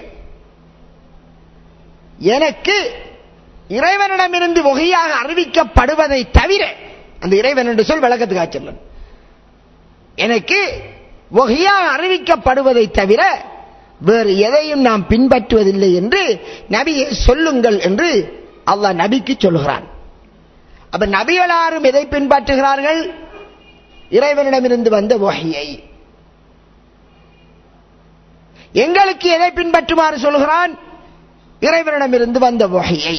எனக்கு இறைவனிடமிருந்து வகையாக அறிவிக்கப்படுவதை தவிர அந்த இறைவன் என்று சொல் விளக்கத்துக்கு ஆச்சரியம் எனக்கு வகையாக அறிவிக்கப்படுவதை தவிர வேறு எதையும் நாம் பின்பற்றுவதில்லை என்று நபியை சொல்லுங்கள் என்று அல்லாஹ் நபிக்கு சொல்கிறான் அப்ப நபிகளாரும் எதை பின்பற்றுகிறார்கள் இறைவனிடமிருந்து வந்த வகையை எங்களுக்கு எதை பின்பற்றுமாறு சொல்கிறான் இறைவனிடமிருந்து வந்த வகையை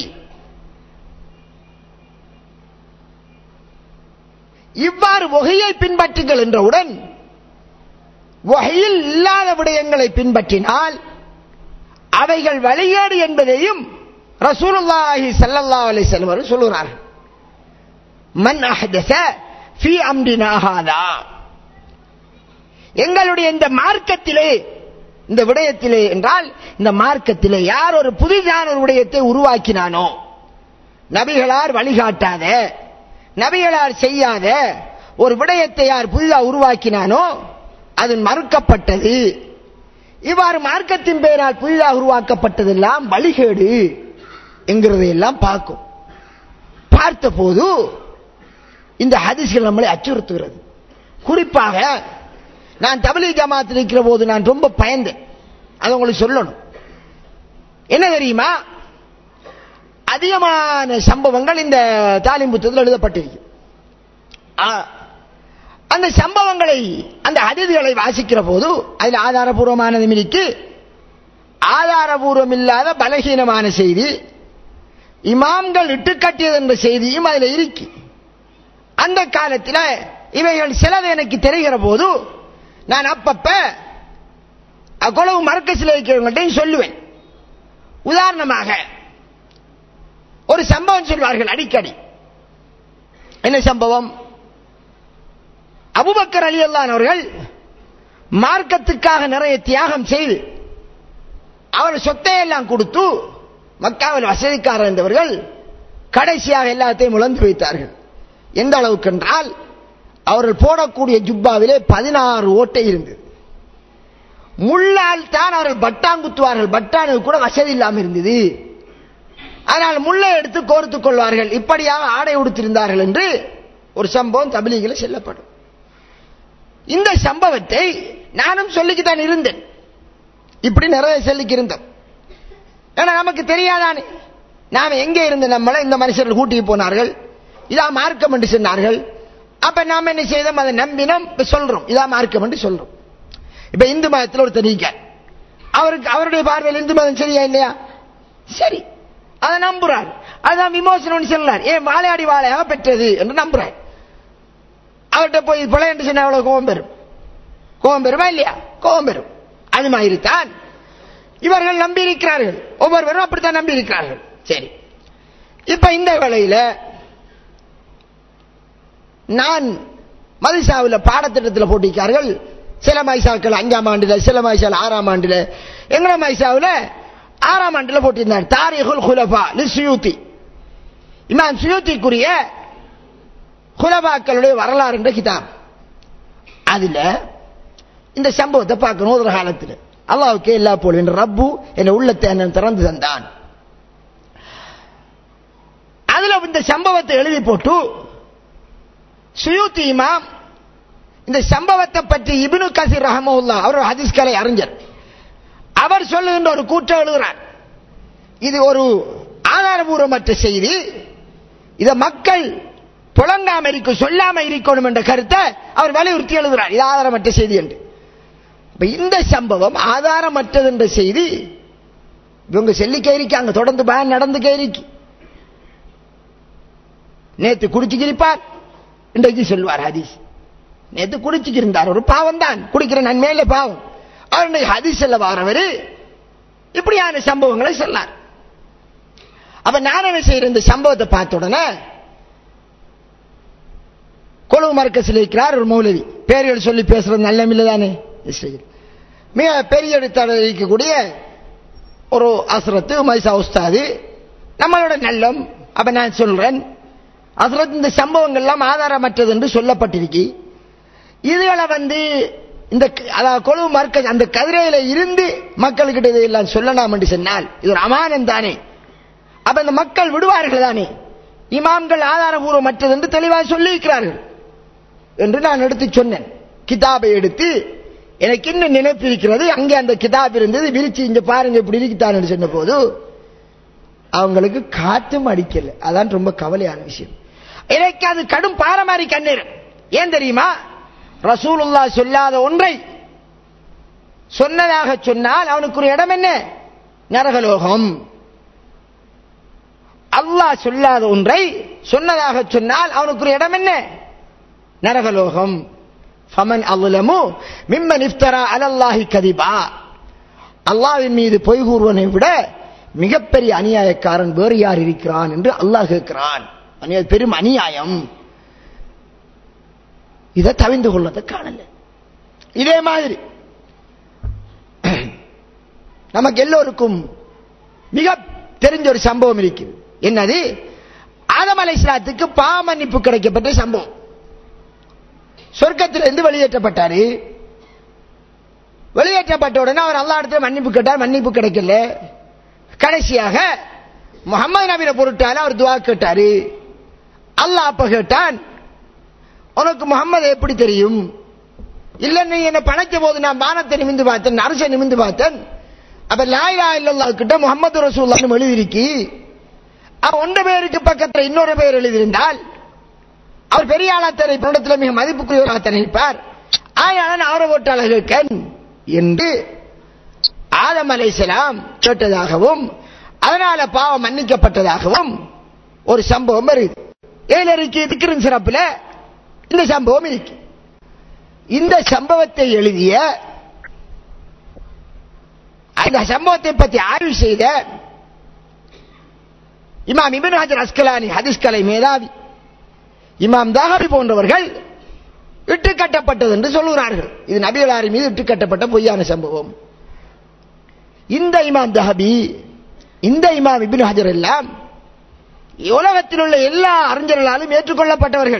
இவ்வாறு வகையை பின்பற்றுங்கள் என்றவுடன் வகையில் இல்லாத விடயங்களை பின்பற்றினால் அவைகள் வழிகேடு என்பதையும் ரசூலுல்லாஹி ஸல்லல்லாஹு அலைஹி வஸல்லம் அவர்கள் சொல்கிறார்கள் மன் அஹ்தஸ ஃபீ அம்ரினா ஹாதா எங்களுடைய இந்த மார்க்கத்திலே இந்த விடயத்திலே என்றால் இந்த மார்க்கத்திலே யார் ஒரு புதிதான ஒரு விடயத்தை உருவாக்கினானோ நபிகளார் வழிகாட்டாத நபிகளார் செய்யாத ஒரு விடயத்தை யார் புதிதாக உருவாக்கினானோ அது மறுக்கப்பட்டது இவ்வாறு மார்க்கத்தின் பெயரால் புதிதாக உருவாக்கப்பட்டதெல்லாம் வழிகேடு என்கிறதையெல்லாம் பார்க்கும் பார்த்த போது இந்த ஹதீஸ்கள் நம்மளை அச்சுறுத்துகிறது குறிப்பாக நான் தபலி ஜமாத்தில் இருக்கிற போது நான் ரொம்ப பயந்தேன் அதை உங்களுக்கு சொல்லணும் என்ன தெரியுமா அதிகமான சம்பவங்கள் இந்த தாலிம் புத்தகத்தில் எழுதப்பட்டிருக்கு ஆ, அந்த சம்பவங்களை அந்த அதிதிகளை வாசிக்கிற போது அதில் ஆதாரபூர்வமானதும் இருக்கு ஆதாரபூர்வம் இல்லாத பலகீனமான செய்தி இமாம்கள் இட்டுக்கட்டியது என்ற செய்தியும் அதில் இருக்கு அந்த காலத்தில் இவைகள் சிலது எனக்கு தெரிகிற போது நான் அப்பப்ப அவ்வளவு மரக்கசில் இருக்கிறவங்கள்ட்டையும் சொல்லுவேன் உதாரணமாக ஒரு சம்பவம் சொல்வார்கள் அடிக்கடி என்ன சம்பவம் அபுபக்கர் அலி அவர்கள் மார்க்கத்துக்காக நிறைய தியாகம் செய்து அவர் சொத்தையெல்லாம் கொடுத்து மக்காவில் வசதிக்காரர் இருந்தவர்கள் கடைசியாக எல்லாத்தையும் இழந்து வைத்தார்கள் எந்த அளவுக்கு என்றால் அவர்கள் போடக்கூடிய ஜுப்பாவிலே பதினாறு ஓட்டை இருந்தது முள்ளால் தான் அவர்கள் பட்டான் குத்துவார்கள் பட்டானுக்கு கூட வசதி இல்லாமல் இருந்தது ஆனால் முள்ளை எடுத்து கோர்த்துக் கொள்வார்கள் இப்படியாக ஆடை உடுத்திருந்தார்கள் என்று ஒரு சம்பவம் தபிலிகளை செல்லப்படும் இந்த சம்பவத்தை நானும் சொல்லிக்கித்தான் இருந்தேன் இப்படி நிறைய சொல்லிக்கு இருந்தோம் ஏன்னா நமக்கு தெரியாதானே நாம எங்கே இருந்து நம்மளை இந்த மனுஷர்கள் கூட்டிட்டு போனார்கள் இதா மார்க்கம் என்று சொன்னார்கள் அப்ப நாம என்ன செய்தோம் அதை நம்பினோம் இப்ப சொல்றோம் இதான் மார்க்கம் சொல்றோம் இப்ப இந்து மதத்தில் ஒருத்தர் நீக்கார் அவருக்கு அவருடைய பார்வையில் இந்து மதம் சரியா இல்லையா சரி அதை நம்புறார் அதான் விமோசனம் சொல்லார் ஏன் வாழையாடி வாழையாக பெற்றது என்று நம்புறார் அவர்கிட்ட போய் பிழை என்று சொன்ன அவ்வளவு கோபம் பெறும் கோபம் பெறுமா இல்லையா கோபம் பெறும் அது மாதிரி தான் இவர்கள் நம்பி இருக்கிறார்கள் ஒவ்வொருவரும் அப்படித்தான் நம்பி இருக்கிறார்கள் சரி இப்ப இந்த வேளையில நான் மதிசாவில் பாடத்திட்டத்தில் போட்டிருக்கார்கள் சில மைசாக்கள் அஞ்சாம் ஆண்டுல சில மைசால் ஆறாம் ஆண்டுல எங்கட மைசாவில் ஆறாம் ஆண்டுல போட்டிருந்தார் தாரிகுல் குலபா சுயூத்தி இமாம் சுயூத்திக்குரிய குலபாக்களுடைய வரலாறு என்ற கிதாப் அதுல இந்த சம்பவத்தை பார்க்கணும் ஒரு காலத்தில் அல்லாவுக்கு எல்லா போலும் என்ற ரப்பு என் உள்ளத்தை என்ன திறந்து தந்தான் அதுல இந்த சம்பவத்தை எழுதி போட்டு சுயூத்தி இமாம் இந்த சம்பவத்தை பற்றி இபினு கசீர் ரஹமுல்லா அவர் ஹதீஸ் கலை அறிஞர் அவர் சொல்லுகின்ற ஒரு கூட்டம் எழுதுகிறார் இது ஒரு ஆதாரபூர்வமற்ற செய்தி இத மக்கள் புலங்காம இருக்கும் சொல்லாம இருக்கணும் என்ற கருத்தை அவர் வலியுறுத்தி எழுதுகிறார் இது ஆதாரமற்ற செய்தி என்று இந்த சம்பவம் ஆதாரமற்றது என்ற செய்தி இவங்க சொல்லி கைரிக்காங்க தொடர்ந்து பயன் நடந்து கைரிக்கு நேத்து குடிச்சுக்கிருப்பார் இன்றைக்கு சொல்வார் ஹதீஸ் நேத்து குடிச்சுக்கிருந்தார் ஒரு பாவம் தான் குடிக்கிற நன்மையில பாவம் அவர் ஹதீஸ் சொல்ல வாரவர் இப்படியான சம்பவங்களை சொன்னார் அப்ப நான் என்ன செய்யற இந்த சம்பவத்தை பார்த்த உடனே கொழுவு மரக்கசில் இருக்கிறார் ஒரு மௌலவி பேர்கள் சொல்லி பேசுறது நல்ல இல்லை தானே மிக பெரிய எழுத்தாளர் இருக்கக்கூடிய ஒரு அசரத்து மைசா உஸ்தாது நம்மளோட நல்லம் அப்ப நான் சொல்றேன் அசரத் இந்த சம்பவங்கள்லாம் ஆதாரமற்றது என்று சொல்லப்பட்டிருக்கு இதுகளை வந்து இந்த அதாவது கொழுவு மர்க்க அந்த கதிரையில இருந்து மக்கள்கிட்ட இதையெல்லாம் சொல்லலாம் என்று சொன்னால் இது ஒரு அமானம் தானே அப்ப இந்த மக்கள் விடுவார்கள் தானே இமாம்கள் ஆதாரபூர்வமற்றது என்று தெளிவாக சொல்லியிருக்கிறார்கள் என்று நான் எடுத்து சொன்னேன் கிதாபை எடுத்து எனக்கு இன்னும் நினைப்பு இருக்கிறது அங்கே அந்த கிதாப் இருந்தது விரிச்சு இங்க பாருங்க இப்படி இருக்குத்தான் சொன்ன போது அவங்களுக்கு காற்றும் அடிக்கல அதான் ரொம்ப கவலையான விஷயம் எனக்கு அது கடும் பாரமாரி கண்ணீர் ஏன் தெரியுமா ரசூலுல்லா சொல்லாத ஒன்றை சொன்னதாக சொன்னால் அவனுக்கு ஒரு இடம் என்ன நரகலோகம் அல்லாஹ் சொல்லாத ஒன்றை சொன்னதாக சொன்னால் அவனுக்கு ஒரு இடம் என்ன நரகலோகம் ஃபமன் அவ்வளமு மிம்மன் இஃப்தரா அலல்லாஹி கதிபா அல்லாவின் மீது பொய் கூறுவனை விட மிகப்பெரிய அநியாயக்காரன் வேறு யார் இருக்கிறான் என்று அல்லாஹ் கேட்கிறான் பெரும் அநியாயம் இதை தவிந்து கொள்ளதை காணல இதே மாதிரி நமக்கு எல்லோருக்கும் மிக தெரிஞ்ச ஒரு சம்பவம் இருக்குது என்னது ஆதம் அலை இஸ்லாத்துக்கு பாவ மன்னிப்பு கிடைக்கப்பட்ட சம்பவம் சொர்க்கத்திலிருந்து வெளியேற்றப்பட்டாரு வெளியேற்றப்பட்ட உடனே அவர் அல்லா இடத்துல மன்னிப்பு கேட்டார் மன்னிப்பு கிடைக்கல கடைசியாக முகமது நபின பொருட்டால அவர் துவா கேட்டாரு அல்லாஹ் அப்ப கேட்டான் உனக்கு முகமது எப்படி தெரியும் இல்ல நீ என்ன படைச்ச போது நான் வானத்தை நிமிந்து பார்த்தேன் அரசை நிமிந்து பார்த்தேன் அப்ப லாயிலா இல்லல்லா கிட்ட முகமது ரசூல்லான்னு எழுதிருக்கி ஒன்று பேருக்கு பக்கத்தில் இன்னொரு பேர் எழுதியிருந்தால் அவர் பெரிய ஆளாத்தரை பின்னத்தில் மிக மதிப்புக்குரியவராக நினைப்பார் ஆயான் ஆரவோட்டாளர்கள் என்று ஆதம் அலைசலாம் கேட்டதாகவும் அதனால பாவம் மன்னிக்கப்பட்டதாகவும் ஒரு சம்பவம் வருது ஏழு இருக்கு திக்கிரின் சிறப்புல இந்த சம்பவம் இருக்கு இந்த சம்பவத்தை எழுதிய அந்த சம்பவத்தை பற்றி ஆய்வு செய்த இமாம் இபின் ஹஜர் அஸ்கலானி ஹதிஸ் கலை மேதாவி இமாம் தாகபி போன்றவர்கள் இட்டு கட்டப்பட்டது என்று சொல்லுகிறார்கள் இது நபிகளாரி மீது இட்டு கட்டப்பட்ட பொய்யான சம்பவம் இந்த இமாம் தஹபி இந்த இமாம் இபின் ஹஜர் எல்லாம் உலகத்தில் உள்ள எல்லா அறிஞர்களாலும் ஏற்றுக்கொள்ளப்பட்டவர்கள்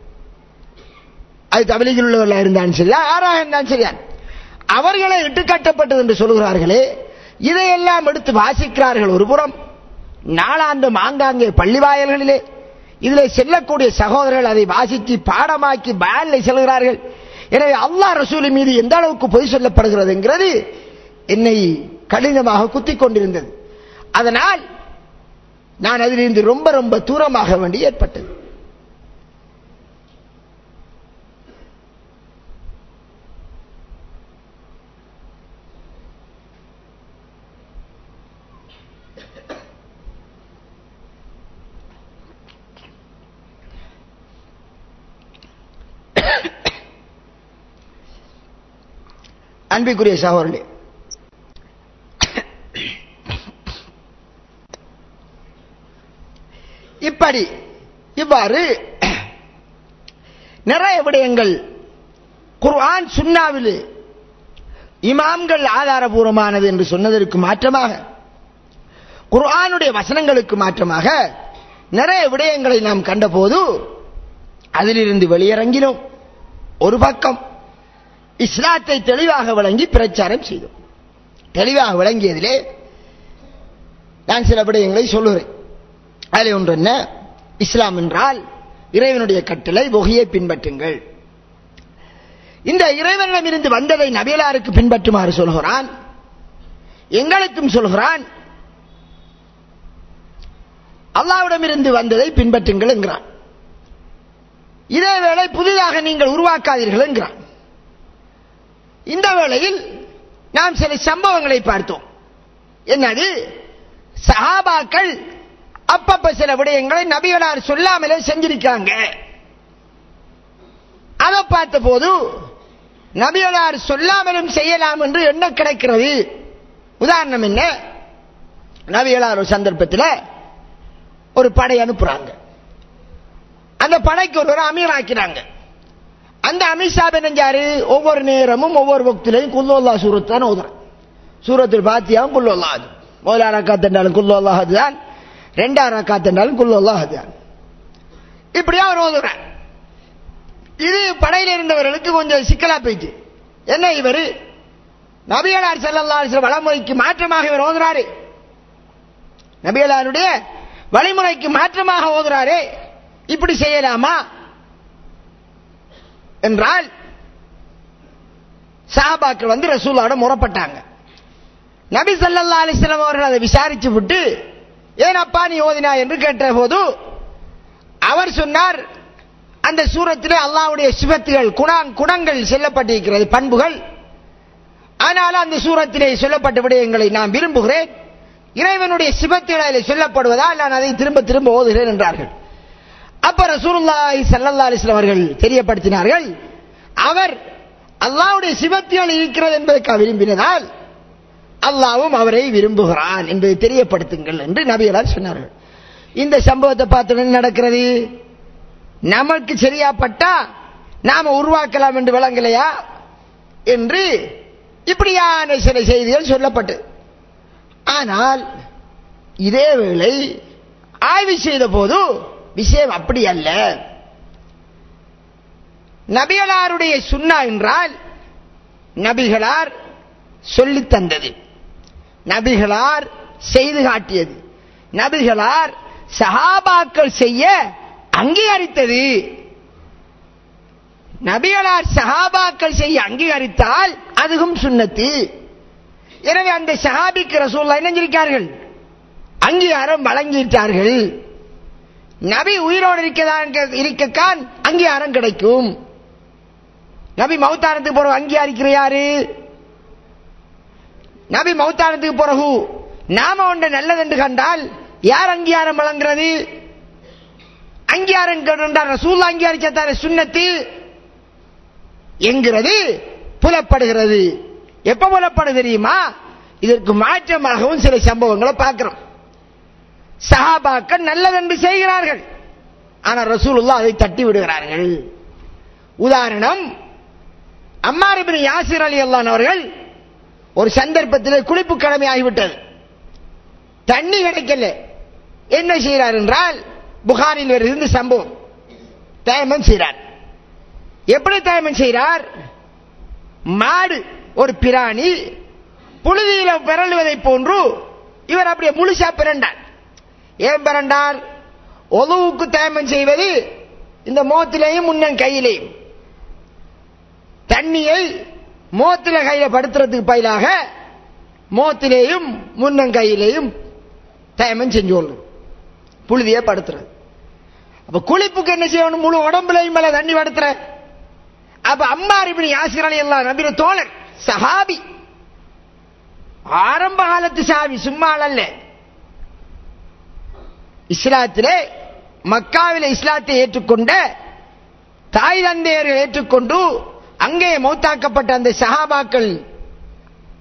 அது தமிழில் உள்ளவர்களாக இருந்தாலும் சரியா ஆறாக இருந்தாலும் சரியா அவர்களை இட்டுக்கட்டப்பட்டது என்று சொல்கிறார்களே இதையெல்லாம் எடுத்து வாசிக்கிறார்கள் ஒரு புறம் நாளாண்டு மாங்காங்கே பள்ளி வாயல்களிலே இதில் செல்லக்கூடிய சகோதரர்கள் அதை வாசித்து பாடமாக்கி பயனில் செல்கிறார்கள் எனவே அல்லாஹ் ரசூலி மீது எந்த அளவுக்கு பொய் சொல்லப்படுகிறது என்கிறது என்னை கடினமாக குத்திக் கொண்டிருந்தது அதனால் நான் அதிலிருந்து ரொம்ப ரொம்ப தூரமாக வேண்டி ஏற்பட்டது அன்பிற்குரிய சகோதரர்களே இப்படி இவ்வாறு நிறைய விடயங்கள் குர்ஆன் சுன்னாவில் இமாம்கள் ஆதாரபூர்வமானது என்று சொன்னதற்கு மாற்றமாக குர்ஆனுடைய வசனங்களுக்கு மாற்றமாக நிறைய விடயங்களை நாம் கண்டபோது அதிலிருந்து வெளியிறங்கினோம் ஒரு பக்கம் இஸ்லாத்தை தெளிவாக விளங்கி பிரச்சாரம் செய்தோம் தெளிவாக விளங்கியதிலே நான் சில விடயங்களை சொல்லுகிறேன் அதில் ஒன்று என்ன இஸ்லாம் என்றால் இறைவனுடைய கட்டளை ஒகையை பின்பற்றுங்கள் இந்த இறைவனிடமிருந்து வந்ததை நபியலாருக்கு பின்பற்றுமாறு சொல்கிறான் எங்களுக்கும் சொல்கிறான் அல்லாவிடமிருந்து வந்ததை பின்பற்றுங்கள் என்கிறான் இதே வேளை புதிதாக நீங்கள் உருவாக்காதீர்கள் என்கிறான் இந்த வேளையில் நாம் சில சம்பவங்களை பார்த்தோம் என்னது சஹாபாக்கள் அப்பப்ப சில விடயங்களை நபிகளார் சொல்லாமலே செஞ்சிருக்காங்க அதை பார்த்த போது நபிகளார் சொல்லாமலும் செய்யலாம் என்று என்ன கிடைக்கிறது உதாரணம் என்ன நபிகளார் ஒரு சந்தர்ப்பத்தில் ஒரு படை அனுப்புறாங்க அந்த படைக்கு ஒருவர் அமீர் ஆக்கிறாங்க அந்த அமித்ஷாப் நெஞ்சாரு ஒவ்வொரு நேரமும் ஒவ்வொரு வக்திலையும் குல்லோல்லா சூரத் தான் ஓதுறேன் சூரத்தில் பாத்தியாவும் குல்லோல்லா அது முதல் அரக்காத் என்றாலும் குல்லோல்லா அதுதான் ரெண்டாம் ரக்காத் என்றாலும் குல்லோல்லா அதுதான் இப்படியா அவர் ஓதுறேன் இது படையில் இருந்தவர்களுக்கு கொஞ்சம் சிக்கலா போயிட்டு என்ன இவர் நபியலார் செல்லல்லா வளமுறைக்கு மாற்றமாக இவர் ஓதுறாரு நபியலாருடைய வழிமுறைக்கு மாற்றமாக ஓதுறாரு இப்படி செய்யலாமா என்றால் சாபாக்கள் வந்து ரசூலோட முறப்பட்டாங்க நபி சல்லா அலிஸ்லாம் அவர்கள் அதை விசாரிச்சு விட்டு ஏன் அப்பா நீ ஓதினா என்று கேட்ட போது அவர் சொன்னார் அந்த சூரத்திலே அல்லாவுடைய சிவத்துகள் குணாங் குணங்கள் சொல்லப்பட்டிருக்கிறது பண்புகள் ஆனாலும் அந்த சூரத்திலே சொல்லப்பட்ட விடயங்களை நான் விரும்புகிறேன் இறைவனுடைய சிவத்துகளில் சொல்லப்படுவதால் நான் அதை திரும்ப திரும்ப ஓதுகிறேன் என்றார்கள் அப்ப ரசூலுல்லாஹி ஸல்லல்லாஹு அலைஹி வஸல்லம் அவர்கள் தெரியப்படுத்தினார்கள் அவர் அல்லாஹ்வுடைய சிவத்தியல் இருக்கிறது என்பதற்காக விரும்பினதால் அல்லாவும் அவரை விரும்புகிறான் என்பதை தெரியப்படுத்துங்கள் என்று நபிகளார் சொன்னார்கள் இந்த சம்பவத்தை பார்த்து நடக்கிறது நமக்கு சரியாப்பட்டா நாம உருவாக்கலாம் என்று விளங்கலையா என்று இப்படியான சில செய்திகள் சொல்லப்பட்டது ஆனால் இதே வேளை ஆய்வு செய்த போது விஷயம் அப்படி அல்ல நபிகளாருடைய சுண்ணா என்றால் நபிகளார் சொல்லித் தந்தது நபிகளார் செய்து காட்டியது நபிகளார் சஹாபாக்கள் செய்ய அங்கீகரித்தது நபிகளார் சஹாபாக்கள் செய்ய அங்கீகரித்தால் அதுவும் சுண்ணத்து எனவே அந்த சஹாபிக்கு ரசூல்லா இணைஞ்சிருக்கார்கள் அங்கீகாரம் வழங்கிட்டார்கள் நபி உயிரோடு இருக்கதான் இருக்கக்கான் அங்கீகாரம் கிடைக்கும் நபி மௌத்தானத்துக்கு பிறகு அங்கீகரிக்கிற யாரு நபி மௌத்தானத்துக்கு பிறகு நாம ஒன்று நல்லது என்று கண்டால் யார் அங்கீகாரம் வழங்குறது அங்கீகாரம் கண்டால் ரசூல் அங்கீகரிச்சார சுண்ணத்து என்கிறது புலப்படுகிறது எப்ப புலப்படு தெரியுமா இதற்கு மாற்றமாகவும் சில சம்பவங்களை பார்க்கிறோம் சஹாபாக்கள் நல்லதென்று செய்கிறார்கள் ஆனால் ரசூலுல்லா அதை தட்டி விடுகிறார்கள் உதாரணம் அம்மாரிபின் யாசிர் அலி அல்லான் அவர்கள் ஒரு சந்தர்ப்பத்தில் குளிப்பு கடமை ஆகிவிட்டது தண்ணி கிடைக்கல என்ன செய்கிறார் என்றால் புகாரில் வருகின்ற சம்பவம் தயமம் செய்கிறார் எப்படி தயமம் செய்கிறார் மாடு ஒரு பிராணி புழுதியில பிறழுவதை போன்று இவர் அப்படியே முழுசா பிறண்டார் ஏன் பிறண்டார் ஒதுவுக்கு தயமம் செய்வது இந்த மோத்திலையும் முன்னன் கையிலையும் தண்ணியை மோத்தில கையில படுத்துறதுக்கு பதிலாக மோத்திலேயும் முன்னங்கையிலேயும் தயமம் செஞ்சு கொள்ளும் புழுதியை படுத்துறது அப்ப குளிப்புக்கு என்ன செய்யணும் முழு உடம்புலையும் மேல தண்ணி படுத்துற அப்ப அம்மார் இப்படி யாசிராளி எல்லாம் நம்பின தோழர் சஹாபி ஆரம்ப காலத்து சாபி சும்மா அல்ல இஸ்லாத்திலே மக்காவில இஸ்லாத்தை ஏற்றுக்கொண்ட தாய் தந்தையர்கள் ஏற்றுக்கொண்டு அங்கே மௌத்தாக்கப்பட்ட அந்த சஹாபாக்கள்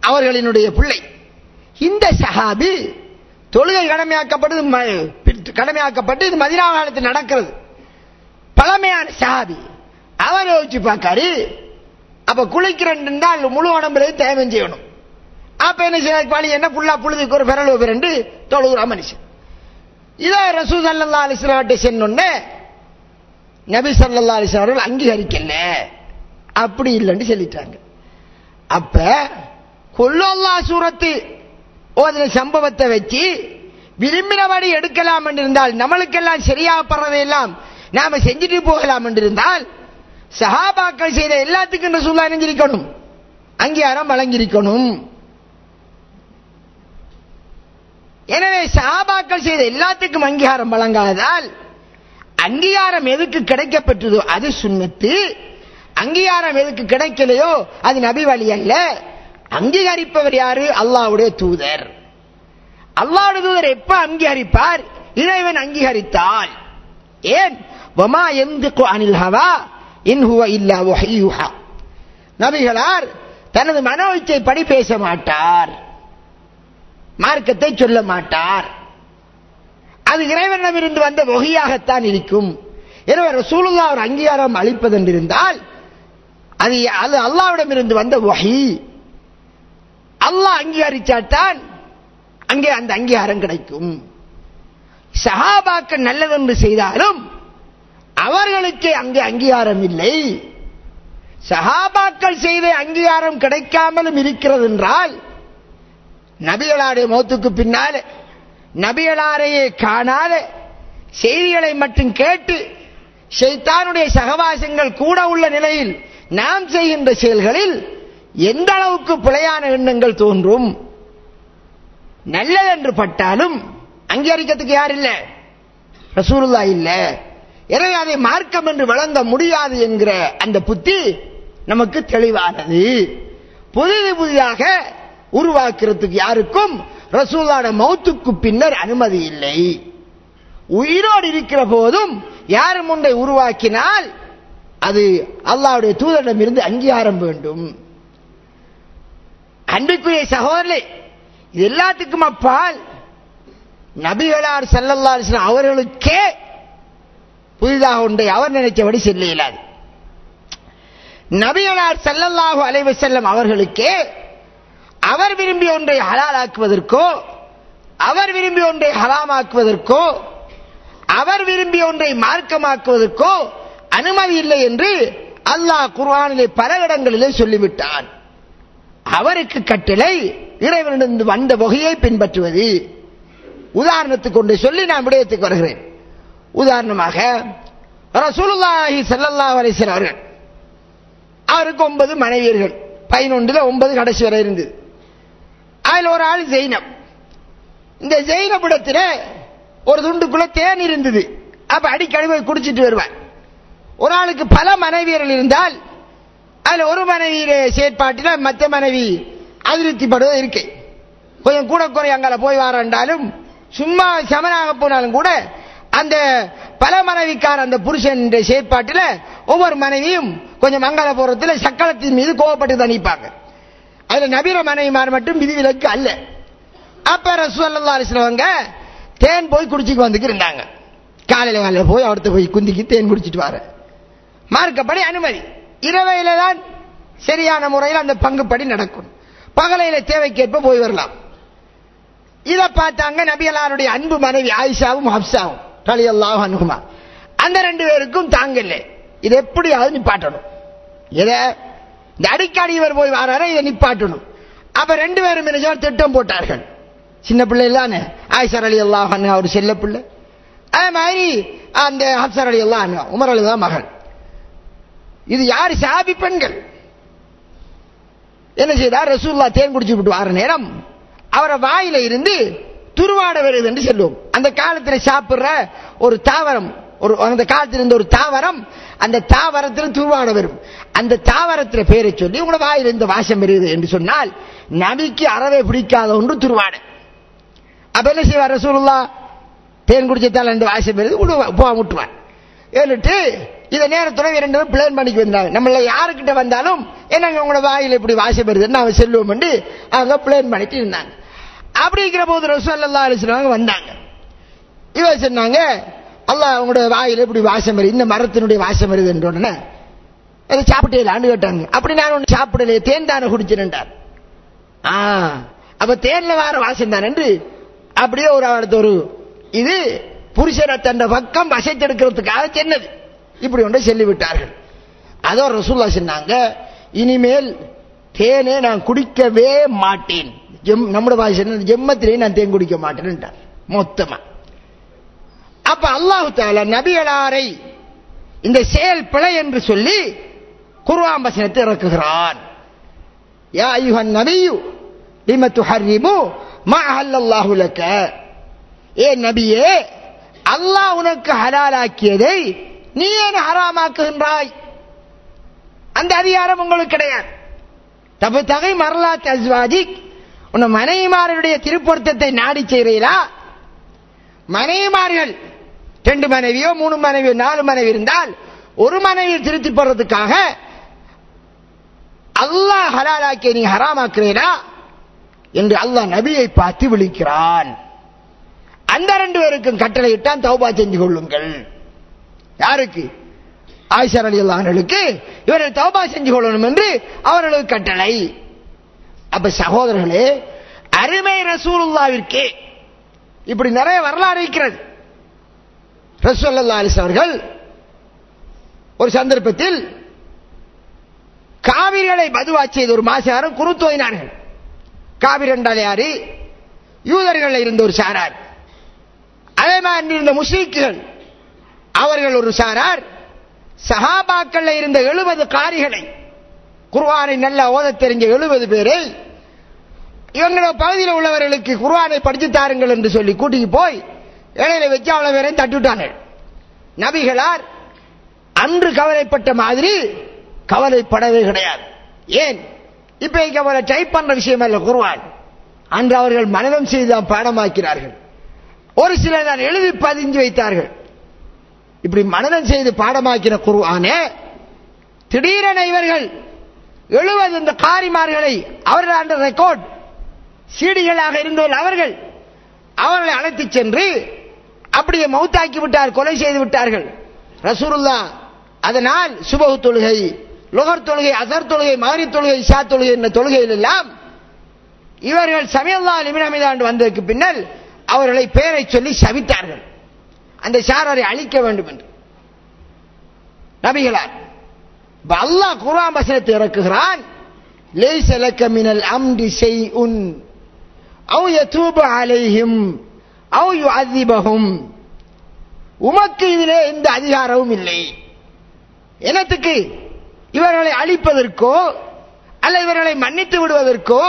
அவர்களினுடைய பிள்ளை இந்த சஹாபி தொழுகை கடமையாக்கப்படுது ம- கடமையாக்கப்பட்டு இது மதினா காலத்தில் நடக்கிறது பழமையான சஹாபி அவர் யோசிச்சு பார்க்காரு அப்ப குளிக்கிறேன் முழு உடம்புலையும் தேவம் செய்யணும் அப்ப என்ன செய்ய வழி என்ன புல்லா புழுதுக்கு ஒரு விரல் விரண்டு தொழுகிற மனுஷன் இதை ரசூ சல்லா அலிஸ்லாட்டை சென்னொன்னே நபி சல்லா அலிஸ்லாம் அவர்கள் அங்கீகரிக்கல அப்படி இல்லைன்னு சொல்லிட்டாங்க அப்ப கொல்லல்லா சூரத்து ஓதின சம்பவத்தை வச்சு விரும்பினபடி எடுக்கலாம் என்று இருந்தால் நம்மளுக்கெல்லாம் சரியாகப்படுறதையெல்லாம் நாம செஞ்சுட்டு போகலாம் என்று இருந்தால் சஹாபாக்கள் செய்த எல்லாத்துக்கும் ரசூல்லா இணைஞ்சிருக்கணும் அங்கீகாரம் வழங்கியிருக்கணும் எனவே சஹாபாக்கள் செய்த எல்லாத்துக்கும் அங்கீகாரம் வழங்காததால் அங்கீகாரம் எதுக்கு கிடைக்கப்பட்டதோ அது சுன்னத்து அங்கீகாரம் எதுக்கு கிடைக்கலையோ அது நபி வழி அல்ல அங்கீகரிப்பவர் யாரு அல்லாஹ்வுடைய தூதர் அல்லாஹ்வுடைய தூதர் எப்ப அங்கீகரிப்பார் இறைவன் அங்கீகரித்தால் ஏன் வமா எந்திகு அனில் ஹவா இன் ஹுவ இல்லா வஹீயுஹா நபிகளார் தனது மனோ இச்சைப்படி பேச மாட்டார் மார்க்கத்தை சொல்ல மாட்டார் அது இறைவனிடமிருந்து வந்த வகையாகத்தான் இருக்கும் எனவே ரசூலுல்லா ஒரு அங்கீகாரம் அளிப்பதென்றிருந்தால் அது அது அல்லாவிடமிருந்து வந்த வகை அல்லாஹ் அங்கீகரிச்சால்தான் அங்கே அந்த அங்கீகாரம் கிடைக்கும் சஹாபாக்கள் நல்லதென்று செய்தாலும் அவர்களுக்கு அங்கே அங்கீகாரம் இல்லை சஹாபாக்கள் செய்த அங்கீகாரம் கிடைக்காமலும் இருக்கிறது என்றால் நபிகளாருடைய மௌத்துக்கு பின்னால நபிகளாரையே காணாத செய்திகளை மட்டும் கேட்டு ஷைத்தானுடைய சகவாசங்கள் கூட உள்ள நிலையில் நாம் செய்கின்ற செயல்களில் எந்த அளவுக்கு பிழையான எண்ணங்கள் தோன்றும் நல்லதென்று பட்டாலும் அங்கீகரிக்கிறதுக்கு யார் இல்ல ரசூலுல்லா இல்ல எனவே அதை மார்க்கம் என்று வழங்க முடியாது என்கிற அந்த புத்தி நமக்கு தெளிவானது புதிது புதிதாக உருவாக்குறதுக்கு யாருக்கும் ரசூலான மௌத்துக்கு பின்னர் அனுமதி இல்லை உயிரோடு இருக்கிற போதும் யார் முன்னை உருவாக்கினால் அது அல்லாவுடைய தூதரிடமிருந்து அங்கீகாரம் வேண்டும் அன்பிற்குரிய சகோதரே இது எல்லாத்துக்கும் அப்பால் நபிகளார் சல்லல்லா அலிஸ்லாம் அவர்களுக்கே புதிதாக ஒன்றை அவர் நினைச்சபடி செல்ல இயலாது நபிகளார் சல்லல்லாஹு அலைவ செல்லம் அவர்களுக்கே அவர் விரும்பி ஒன்றை ஹலாலாக்குவதற்கோ அவர் விரும்பி ஒன்றை ஹராமாக்குவதற்கோ அவர் விரும்பி ஒன்றை மார்க்கமாக்குவதற்கோ அனுமதி இல்லை என்று அல்லாஹ் குர்ஆனிலே பல இடங்களிலே சொல்லிவிட்டான் அவருக்கு கட்டளை இறைவனிடம் வந்த வகையை பின்பற்றுவது உதாரணத்துக்கு கொண்டு சொல்லி நான் விடயத்துக்கு வருகிறேன் உதாரணமாக ரசூலுல்லாஹி ஸல்லல்லாஹு அலைஹி வஸல்லம் அவர்கள் அவருக்கு ஒன்பது மனைவியர்கள் பதினொன்றுல ஒன்பது கடைசி வரை இருந்தது அதில் ஒரு ஆள் ஜெயினப் இந்த ஜெயினபிடத்துல ஒரு துண்டுக்குள்ள தேன் இருந்தது அப்ப அடிக்கடி போய் குடிச்சிட்டு வருவார் ஒரு ஆளுக்கு பல மனைவியர்கள் இருந்தால் அதுல ஒரு மனைவியில செயற்பாட்டில் மற்ற மனைவி அதிருப்திப்படுவது இருக்கு கொஞ்சம் கூட குறை அங்கால போய் வாராண்டாலும் சும்மா சமனாக போனாலும் கூட அந்த பல மனைவிக்கார அந்த புருஷன் செயற்பாட்டில் ஒவ்வொரு மனைவியும் கொஞ்சம் மங்கள போறதுல சக்கலத்தின் மீது கோவப்பட்டு தணிப்பாங்க அதுல நபீர மனைவிமார் மட்டும் விதிவிலக்கு அல்ல அப்ப ரசூல்லா அலிஸ்லவங்க தேன் போய் குடிச்சுக்கு வந்துக்கு இருந்தாங்க காலையில காலையில போய் அவர்த்த போய் குந்திக்கு தேன் குடிச்சிட்டு வர மார்க்கப்படி அனுமதி இரவையில தான் சரியான முறையில் அந்த பங்குப்படி நடக்கும் பகலையில தேவைக்கேற்ப போய் வரலாம் இதை பார்த்தாங்க நபியலாருடைய அன்பு மனைவி ஆயிஷாவும் ஹப்சாவும் ரலியல்லாஹு அன்ஹுமா அந்த ரெண்டு பேருக்கும் தாங்கல இது எப்படியாவது நிப்பாட்டணும் இதை இந்த அடிக்கடி இவர் போய் வராரு இதை நிப்பாட்டணும் அப்ப ரெண்டு பேரும் என்ன செய்வார்? திட்டம் போட்டார்கள் சின்ன பிள்ளை இல்லானே ஆயிஷர் அலி அல்லாஹ் ஒரு செல்ல பிள்ளை அதே மாதிரி அந்த ஹப்சர் அலி அல்லாஹ் உமர் அலி தான் மகள் இது யார் சாபி பெண்கள் என்ன செய்தார் ரசூல்லா தேன் குடிச்சு விட்டு வார நேரம் அவரை வாயில இருந்து துருவாட வருது என்று சொல்லுவோம் அந்த காலத்துல சாப்பிடுற ஒரு தாவரம் ஒரு அந்த காலத்தில் இருந்த ஒரு தாவரம் அந்த தாவரத்தில் துருவாட வரும் அந்த தாவரத்தில் பேரை சொல்லி உங்களோட வாயில் இந்த வாசம் வருது என்று சொன்னால் நபிக்கு அறவே பிடிக்காத ஒன்று துருவாட அப்ப என்ன செய்வார் ரசூலுல்லா தேன் குடிச்சதால இந்த வாசம் வருது விடுவா- போ விட்டுவார் ஏன்னுட்டு இதை நேரத்தோட இரண்டு பேரும் பிளான் பண்ணிக்கு வந்தாங்க நம்மள யாருக்கிட்ட வந்தாலும் என்னங்க உங்களோட வாயில இப்படி வாசம் வருதுன்னு அவன் செல்வோம் அவங்க பிளான் பண்ணிட்டு இருந்தாங்க அப்படிங்கிற போது ரசூல்லா அலிஸ்லாங்க வந்தாங்க இவ சொன்னாங்க அல்லாஹ் உங்களோட வாயில இப்படி வாசம் வருது இந்த மரத்தினுடைய வாசம் வருதுன்ற உடனே அதை சாப்பிட்டேலான்னு கேட்டாங்க அப்படி நான் ஒன்று சாப்பிடலையே தேன் தானே குடிச்சிருந்தார் ஆ அப்ப தேன்ல வார வாசம் தான் என்று அப்படியே ஒரு அடுத்த ஒரு இது புருஷனை தன் பக்கம் வசைத்தெடுக்கிறதுக்காக சென்னது இப்படி ஒன்றை சொல்லிவிட்டார்கள் அதோ ரசூல்லா சொன்னாங்க இனிமேல் தேனே நான் குடிக்கவே மாட்டேன் ஜெம் நம்முடைய பாஷை ஜெம்மத்திலே நான் தேன் குடிக்க மாட்டேன்ட்டார் மொத்தமா அப்ப அல்லாஹு தாலா நபிகளாரை இந்த செயல் பிழை என்று சொல்லி குர்ஆன் வசனத்தை இறக்குகிறான் யா ஐயுஹன் நபியு லிம துஹர்ரிமு மா அஹல்லல்லாஹு லக ஏ நபியே அல்லாஹ் உனக்கு ஹலாலாக்கியதை நீ ஏன் ஹராமாக்குகின்றாய் அந்த அதிகாரம் உங்களுக்கு கிடையாது தபு தகை மரலாத் அஸ்வாஜிக் உன்னை மனைவிமார்களுடைய திருப்பொருத்தத்தை நாடி செய்கிறீர்களா மனைவிமார்கள் ரெண்டு மனைவியோ மூணு மனைவியோ நாலு மனைவி இருந்தால் ஒரு மனைவியை திருத்தி போடுறதுக்காக அல்லாஹ் ஹலாலாக்கிய நீ ஹராமாக்குறீரா என்று அல்லாஹ் நபியை பார்த்து விழிக்கிறான் அந்த ரெண்டு பேருக்கும் கட்டளையிட்டான் தௌபா செஞ்சு கொள்ளுங்கள் யாருக்கு ஆயிஷர் அலி அல்லாஹர்களுக்கு இவர்கள் தௌபா செஞ்சு கொள்ளணும் என்று அவர்களுக்கு கட்டளை அப்ப சகோதரர்களே அருமை ரசூலுல்லாவிற்கே இப்படி நிறைய வரலாறு இருக்கிறது ரசூல்லா அலிஸ் அவர்கள் ஒரு சந்தர்ப்பத்தில் காவிரிகளை மதுவா செய்த ஒரு மாசாரம் குருத்தோயினார்கள் காவிரி என்றால் யாரு யூதர்கள் இருந்த ஒரு சாரார் அதே மாதிரி இருந்த முஸ்லீக்குகள் அவர்கள் ஒரு சாரார் சஹாபாக்கள் இருந்த எழுபது காரிகளை குர்வானை நல்லா ஓத தெரிஞ்ச எழுபது பேரை இவங்களோட பகுதியில் உள்ளவர்களுக்கு குர்வானை படித்து தாருங்கள் என்று சொல்லி கூட்டிக்கு போய் இடையில வச்சு அவ்வளவு பேரையும் தட்டுவிட்டாங்க நபிகளார் அன்று கவலைப்பட்ட மாதிரி கவலைப்படவே கிடையாது ஏன் இப்ப அவரை டைப் பண்ற விஷயம் அல்ல குர்வான் அன்று அவர்கள் மனதம் செய்துதான் பாடமாக்கிறார்கள் ஒரு சிலர் தான் எழுதி பதிஞ்சு வைத்தார்கள் இப்படி மனதம் செய்து பாடமாக்கின குருவானே திடீரென இவர்கள் எழுபது இந்த காரிமார்களை அவர்கள் அந்த ரெக்கார்ட் சீடிகளாக இருந்தோர் அவர்கள் அவர்களை அழைத்துச் சென்று அப்படியே மௌத்தாக்கி விட்டார் கொலை செய்து விட்டார்கள் ரசூருல்லா அதனால் சுபகு தொழுகை லுகர் தொழுகை அசர் தொழுகை மகரி தொழுகை இஷா தொழுகை என்ற தொழுகையில் எல்லாம் இவர்கள் சமயல்லா லிமினமிதாண்டு வந்ததற்கு பின்னால் அவர்களை பெயரை சொல்லி சபித்தார்கள் அந்த சாரரை அழிக்க வேண்டும் என்று நபிகளார் அல்லாஹ் குரான் வசனத்தை இறக்குகிறான் லேச லக்க மினல் அம்ரி ஷைஉன் அவ் யதூப அலைஹிம் அவ் யுஅذிபஹும் உமக்கு இதிலே எந்த அதிகாரமும் இல்லை எனத்துக்கு இவர்களை அழிப்பதற்கோ அல்ல இவர்களை மன்னித்து விடுவதற்கோ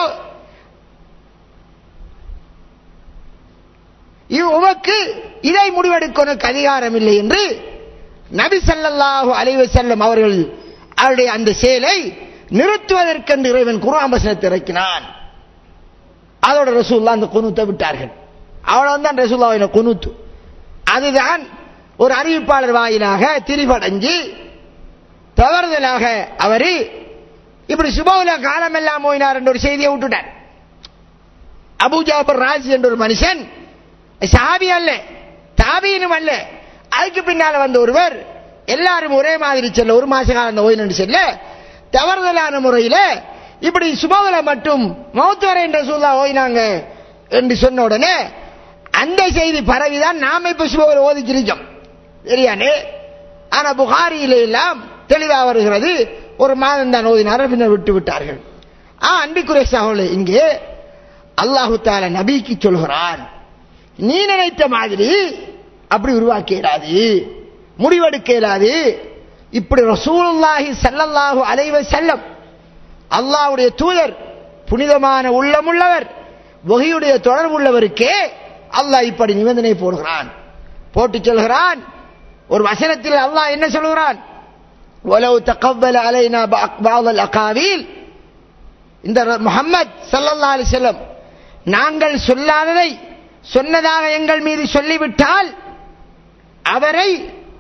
உமக்கு இதை முடிவெடுக்க உனக்கு அதிகாரம் இல்லை என்று நபி சல்லல்லாஹு அலைவ செல்லம் அவர்கள் அவருடைய அந்த செயலை நிறுத்துவதற்கென்று இறைவன் குராம்பசனத்தை இறக்கினான் அதோட ரசூல்லா அந்த குனுத்தை விட்டார்கள் அவ்வளவுதான் ரசூல்லாவின குனுத்து அதுதான் ஒரு அறிவிப்பாளர் வாயிலாக திரிபடைஞ்சு தவறுதலாக அவரு இப்படி சுபவுல காலம் எல்லாம் போயினார் என்ற ஒரு செய்தியை விட்டுட்டார் அபுஜாபர் ராஜ் என்ற ஒரு மனுஷன் சாபி அல்ல தாபியனும் அல்ல அதுக்கு பின்னால வந்த ஒருவர் எல்லாரும் ஒரே மாதிரி செல்ல ஒரு மாச காலம் ஓய்வு செல்ல தவறுதலான முறையில இப்படி சுபவல மட்டும் மௌத்துவரை என்ற சூழலா ஓய்னாங்க என்று சொன்ன உடனே அந்த செய்தி பரவிதான் நாம இப்ப சுபவல ஓதிச்சிருக்கோம் சரியானே ஆனா புகாரியில எல்லாம் தெளிவா வருகிறது ஒரு மாதம் தான் ஓதினார் பின்னர் விட்டு விட்டார்கள் ஆ அன்பிக்குரிய சகோதரே இங்கே அல்லாஹு தால நபிக்கு சொல்கிறான் நீ நினைத்த மாதிரி அப்படி உருவாக்க இயலாது முடிவெடுக்க இயலாது இப்படி ரசூலுல்லாஹி சல்லல்லாஹு அலைவ செல்லம் அல்லாஹ்வுடைய தூதர் புனிதமான உள்ளமுள்ளவர் வகையுடைய தொடர்புள்ளவருக்கே அல்லாஹ் இப்படி நிபந்தனை போடுகிறான் போட்டு சொல்கிறான் ஒரு வசனத்தில் அல்லாஹ் என்ன சொல்கிறான் ولو تقبل علينا بعض الاقاويل இந்த முகமது சல்லல்லா அலி செல்லம் நாங்கள் சொல்லாததை சொன்னதாக எங்கள் மீது சொல்லிவிட்டால் அவரை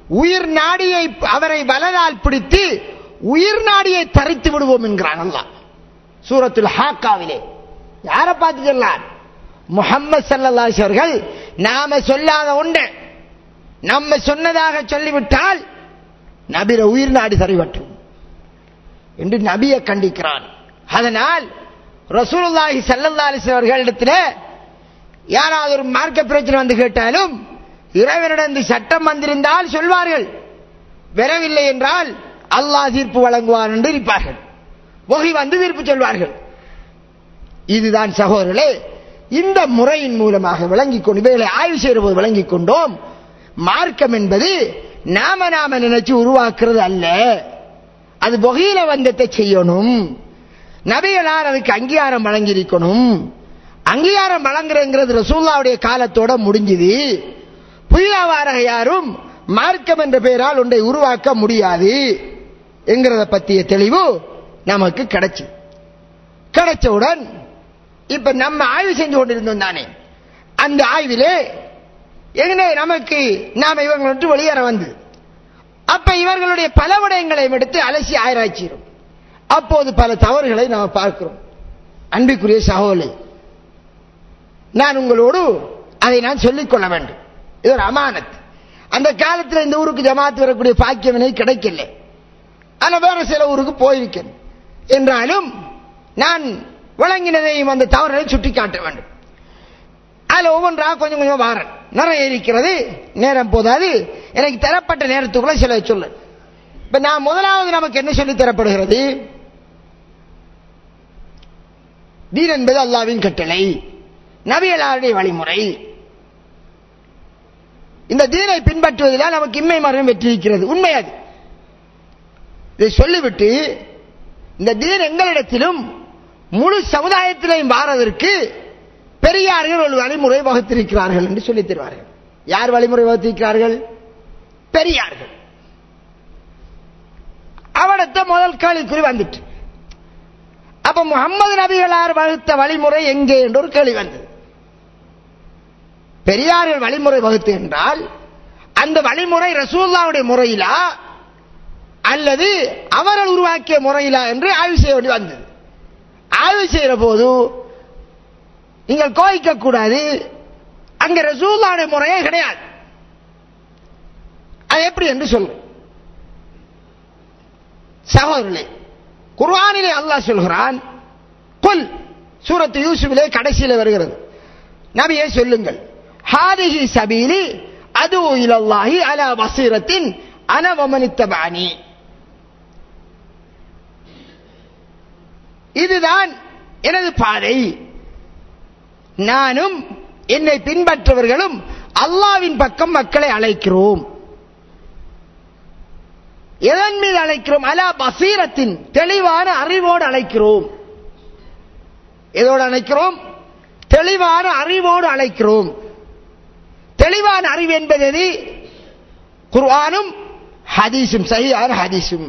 உயிர் நாடியை அவரை வலதால் பிடித்து உயிர் நாடியை தரித்து விடுவோம் என்கிறான் அல்லாஹ் சூரத்துல் ஹாக்காவிலே யாரை பார்த்து சொல்லார் முகம்மது சல்லல்லாஹு அவர்கள் நாம சொல்லாத ஒன்று நம்ம சொன்னதாக சொல்லிவிட்டால் நபிர உயிர் நாடி சரிவற்றும் என்று நபியை கண்டிக்கிறான் அதனால் ரசூலுல்லாஹி ஸல்லல்லாஹு அலைஹி அவர்களிடத்தில் யாராவது ஒரு மார்க்க பிரச்சனை வந்து கேட்டாலும் இறைவனிடம் சட்டம் வந்திருந்தால் சொல்வார்கள் வரவில்லை என்றால் அல்லாஹ் தீர்ப்பு வழங்குவார் என்று இருப்பார்கள் வகை வந்து தீர்ப்பு சொல்வார்கள் இதுதான் சகோதரர்களே இந்த முறையின் மூலமாக விளங்கிக் கொண்டு இவைகளை ஆய்வு செய்கிற போது விளங்கிக் கொண்டோம் மார்க்கம் என்பது நாம நாம நினைச்சு உருவாக்குறது அல்ல அது வகையில வந்தத்தை செய்யணும் நபிகளார் அதுக்கு அங்கீகாரம் வழங்கியிருக்கணும் அங்கீகாரம் வழங்குறங்கிறது ரசூல்லாவுடைய காலத்தோட முடிஞ்சுது புதியவாரக யாரும் மார்க்கம் என்ற பெயரால் ஒன்றை உருவாக்க முடியாது என்கிறத பற்றிய தெளிவு நமக்கு கிடைச்சு கிடைச்சவுடன் இப்ப நம்ம ஆய்வு செஞ்சு கொண்டிருந்தோம் தானே அந்த ஆய்விலே எங்கே நமக்கு நாம இவங்களை விட்டு வெளியேற வந்து அப்ப இவர்களுடைய பல விடயங்களை எடுத்து அலசி ஆராய்ச்சிடும் அப்போது பல தவறுகளை நாம் பார்க்கிறோம் அன்பிற்குரிய சகோதரி நான் உங்களோடு அதை நான் சொல்லிக் கொள்ள வேண்டும் இது ஒரு அமானத் அந்த காலத்தில் இந்த ஊருக்கு ஜமாத்து வரக்கூடிய பாக்கியம் எனக்கு கிடைக்கல ஆனா வேற சில ஊருக்கு போயிருக்கேன் என்றாலும் நான் விளங்கினதையும் அந்த தவறுகளை சுட்டி காட்ட வேண்டும் அதில் ஒவ்வொன்றா கொஞ்சம் கொஞ்சம் வாரன் நிறைய இருக்கிறது நேரம் போதாது எனக்கு தரப்பட்ட நேரத்துக்குள்ள சில சொல்லு இப்ப நான் முதலாவது நமக்கு என்ன சொல்லி தரப்படுகிறது தீன் என்பது அல்லாவின் கட்டளை நபியலாருடைய வழிமுறை இந்த தீனை பின்பற்றுவதில் நமக்கு இம்மை மரம் வெற்றி இருக்கிறது உண்மை அது இதை சொல்லிவிட்டு இந்த தீன் எங்களிடத்திலும் முழு சமுதாயத்திலையும் வாரதற்கு பெரியார்கள் ஒரு வழிமுறை வகுத்திருக்கிறார்கள் என்று சொல்லித் தருவார்கள் யார் வழிமுறை வகுத்திருக்கிறார்கள் பெரியார்கள் அவடத்த முதல் கேள்விக்குறி வந்துட்டு அப்ப முகமது நபிகளார் வகுத்த வழிமுறை எங்கே என்று ஒரு கேள்வி வந்தது பெரியார்கள் வழிமுறை வகுத்து என்றால் அந்த வழிமுறை ரசூல்லாவுடைய முறையிலா அல்லது அவர்கள் உருவாக்கிய முறையிலா என்று ஆய்வு செய்ய வேண்டி வந்தது ஆய்வு செய்கிற போது நீங்கள் கோயிக்க கூடாது அங்க ரசூல்லாவுடைய முறையே கிடையாது அது எப்படி என்று சொல்லு சகோதரர்களே குர்ஆனிலே அல்லாஹ் சொல்கிறான் கொல் சூரத்து யூசுஃபிலே கடைசியில் வருகிறது நபியே சொல்லுங்கள் ஹாதிஹி சபீலி அது இலல்லாஹி அலா வசீரத்தின் அனவமனித்தபாணி இதுதான் எனது பாதை நானும் என்னை பின்பற்றவர்களும் அல்லாவின் பக்கம் மக்களை அழைக்கிறோம் எதன் மீது அழைக்கிறோம் அலா பசீரத்தின் தெளிவான அறிவோடு அழைக்கிறோம் எதோடு அழைக்கிறோம் தெளிவான அறிவோடு அழைக்கிறோம் தெளிவான அறிவு என்பது எது குர்ஆனும் ஹதீஸும் சரியான ஹதீஸும்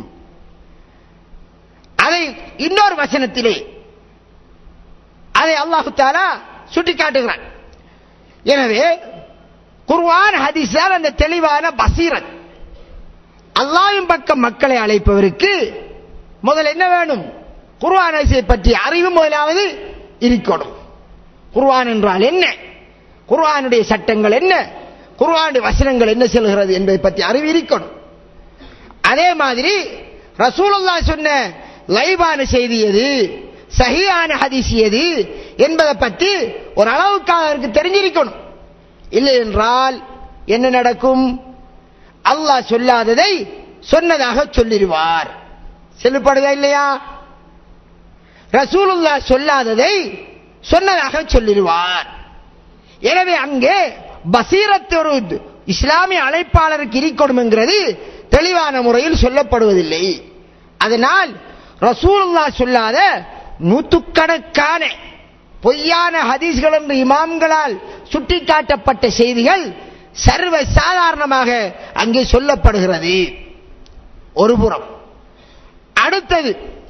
அதை இன்னொரு வசனத்திலே அதை அல்லாஹு தாலா சுட்டிக்காட்டுகிறான் எனவே குர்ஆன் ஹதீஸ் தான் அந்த தெளிவான பசீரத் அல்லாவின் பக்கம் மக்களை அழைப்பவருக்கு முதல் என்ன வேணும் குர்ஆன் ஹதீஸை பற்றிய அறிவு முதலாவது இருக்கணும் குர்ஆன் என்றால் என்ன குர்ஆனுடைய சட்டங்கள் என்ன குர்ஆனுடைய வசனங்கள் என்ன சொல்கிறது என்பதை பற்றி அறிவு இருக்கணும் அதே மாதிரி ரசூலுல்லா சொன்ன லைவான செய்தி எது சஹியான ஹதீஸ் எது என்பதை பற்றி ஒரு அளவுக்காக அவருக்கு தெரிஞ்சிருக்கணும் இல்லை என்றால் என்ன நடக்கும் அல்லாஹ் சொல்லாததை சொன்னதாக சொல்லிடுவார் செல்லுப்படுதா இல்லையா ரசூலுல்லா சொல்லாததை சொன்னதாக சொல்லிடுவார் எனவே அங்கே பசீரத் ஒரு இஸ்லாமிய அழைப்பாளருக்கு இருக்கணும் என்கிறது தெளிவான முறையில் சொல்லப்படுவதில்லை அதனால் ரசூலுல்லா சொல்லாத நூற்றுக்கணக்கான பொய்யான ஹதீஸ்கள் என்று இமாம்களால் சுட்டிக்காட்டப்பட்ட செய்திகள் சர்வ சாதாரணமாக அங்கே சொல்லப்படுகிறது ஒரு புறம் அடுத்தது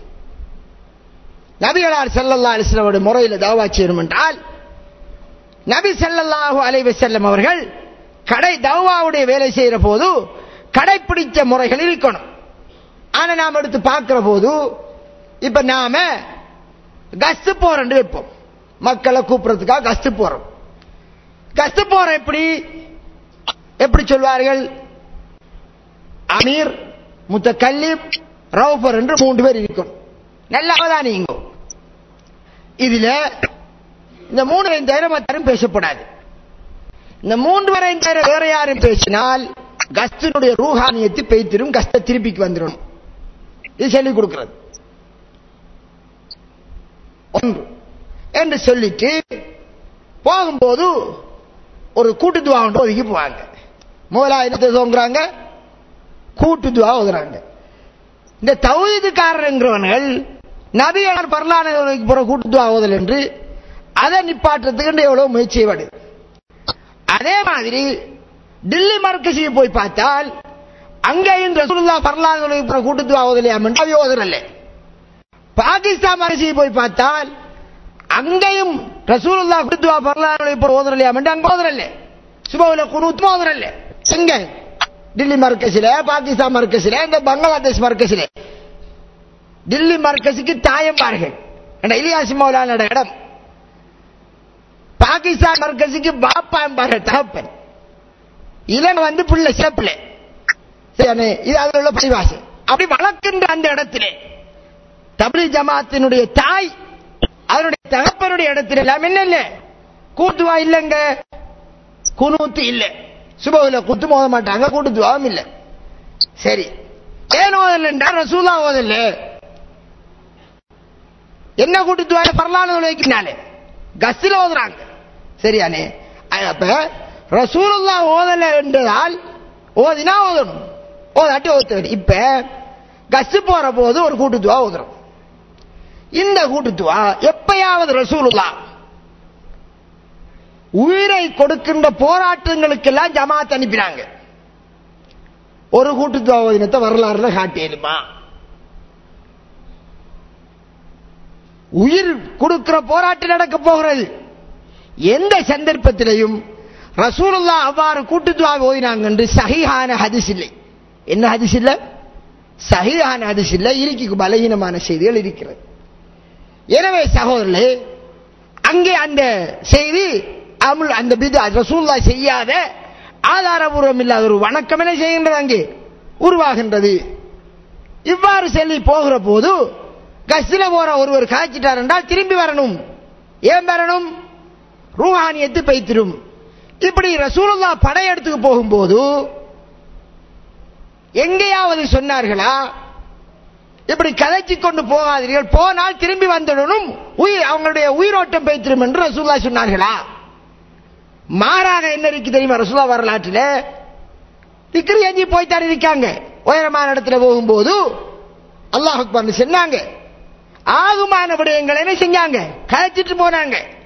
நபிகளார் செல்லல்லா அலிஸ்லமுடைய முறையில் தாவா செய்யணும் என்றால் நபி செல்லல்லாஹு அலைவ செல்லம் அவர்கள் கடை தவாவுடைய வேலை செய்கிற போது கடைப்பிடிச்ச முறைகள் இருக்கணும் ஆனா நாம எடுத்து பார்க்கிற போது இப்ப நாம கஸ்து போறோம்னு வைப்போம் மக்களை கூப்பிடுறதுக்காக கஸ்து போறோம் கஸ்து போறோம் எப்படி எப்படி சொல்வார்கள் அமீர் முத்தக்கல்லீம் ரவுபர் என்று மூன்று பேர் இருக்கும் நல்ல அவதானிங்க இதுல இந்த மூணு பேரையும் தவிர மத்தாரும் பேசப்படாது இந்த மூன்று பேரையும் தவிர வேற யாரும் பேசினால் கஸ்தினுடைய ரூஹானியத்தை பெய்திரும் கஸ்த திருப்பிக்கு வந்துடும் இது சொல்லிக் கொடுக்கிறது ஒன்று என்று சொல்லிட்டு போகும்போது ஒரு கூட்டு துவா ஒன்று ஒதுக்கி போவாங்க மூலா என்னத்தை தோங்குறாங்க கூட்டு துவா ஓதுறாங்க இந்த தௌஹீதுக்காரங்கிறவர்கள் நபியார் பரலான போற கூட்டு துவா ஓதல் என்று அதை நிப்பாட்டுறதுக்கு எவ்வளவு முயற்சி செய்வாடு அதே மாதிரி டில்லி மர்க்கசியை போய் பார்த்தால் அங்கேயும் ரசூலுல்லா பரலான போற கூட்டு துவா ஓதலையாம் என்று அவை ஓதுறல்ல பாகிஸ்தான் மர்க்கசியை போய் பார்த்தால் அங்கேயும் ரசூலுல்லா குத்துவா பரலான போற ஓதுறலையாம் என்று அங்க ஓதுறல்ல சுபவுல குனூத் ஓதுறல்ல எங்க டில்லி மர்க்கசில பாகிஸ்தான் மர்க்கசில இந்த பங்களாதேஷ் மர்க்கசில டில்லி மர்க்கஸுக்கு தாயம்பார்கள் இலியாசி மௌலான இடம் பாகிஸ்தான் மர்க்கஸுக்கு பாப்பா என்பார்கள் தகப்பன் இளன் வந்து பிள்ளை சிறப்பில் சரி இது அதில் உள்ள பரிவாசை அப்படி வளர்க்கின்ற அந்த இடத்திலே தபிலி ஜமாத்தினுடைய தாய் அதனுடைய தகப்பனுடைய இடத்துல எல்லாம் என்ன இல்ல கூட்டுவா இல்லைங்க குனூத்து இல்லை சுபவில குத்து மோத மாட்டாங்க கூட்டுத்துவாவும் இல்லை சரி ஏன் ஓதல் என்றால் ரசூலா ஓதல்ல என்ன கூட்டுத்துவாய பரலான வைக்கினாலே கஸ்தில் ஓதுறாங்க சரியானே அப்ப ரசூலுல்லா ஓதல என்றதால் ஓதினா ஓதணும் ஓதாட்டி ஓத்த இப்ப கஸ்து போற போது ஒரு கூட்டுத்துவா ஓதுறோம் இந்த கூட்டுத்துவா எப்பயாவது ரசூலுல்லா உயிரை கொடுக்கின்ற போராட்டங்களுக்கெல்லாம் ஜமாத் அனுப்பினாங்க ஒரு கூட்டுத்துவா ஓதினத்தை வரலாறுல காட்டியலுமா உயிர் கொடுக்கிற போராட்டம் நடக்க போகிறது எந்த சந்தர்ப்பத்திலையும் ரசூலுல்லா அவ்வாறு கூட்டுத்துவா ஓதினாங்க என்று சகிஹான ஹதிஸ் இல்லை என்ன ஹதிஸ் இல்ல சகிஹான ஹதிஸ் இல்ல இருக்கு பலகீனமான செய்திகள் இருக்கிறது எனவே சகோதரர்களே அங்கே அந்த செய்தி அமுல் அந்த பிது ரசூல்லா செய்யாத ஆதாரபூர்வம் இல்லாத ஒரு வணக்கம் என செய்கின்றது அங்கே உருவாகின்றது இவ்வாறு சொல்லி போகிற போது கஸ்தில போற ஒருவர் காய்ச்சிட்டார் என்றால் திரும்பி வரணும் ஏன் வரணும் ரூஹானியத்து பைத்திரும் இப்படி ரசூலுல்லா படையெடுத்துக்கு போகும்போது எங்கேயாவது சொன்னார்களா இப்படி கதைச்சு கொண்டு போகாதீர்கள் போனால் திரும்பி வந்துடணும் உயிர் அவங்களுடைய உயிரோட்டம் பைத்திரும் என்று ரசூல்லா சொன்னார்களா மாறாக என்ன இருக்கு தெரியுமா ரசூலா வரலாற்றில் திக்ரு எஞ்சி போய்த்தாடி இருக்காங்க உயரமான இடத்துல போகும்போது அல்லாஹ் அக்பர் சொன்னாங்க ஆகுமான விடயங்களை என்ன செஞ்சாங்க கழிச்சிட்டு போனாங்க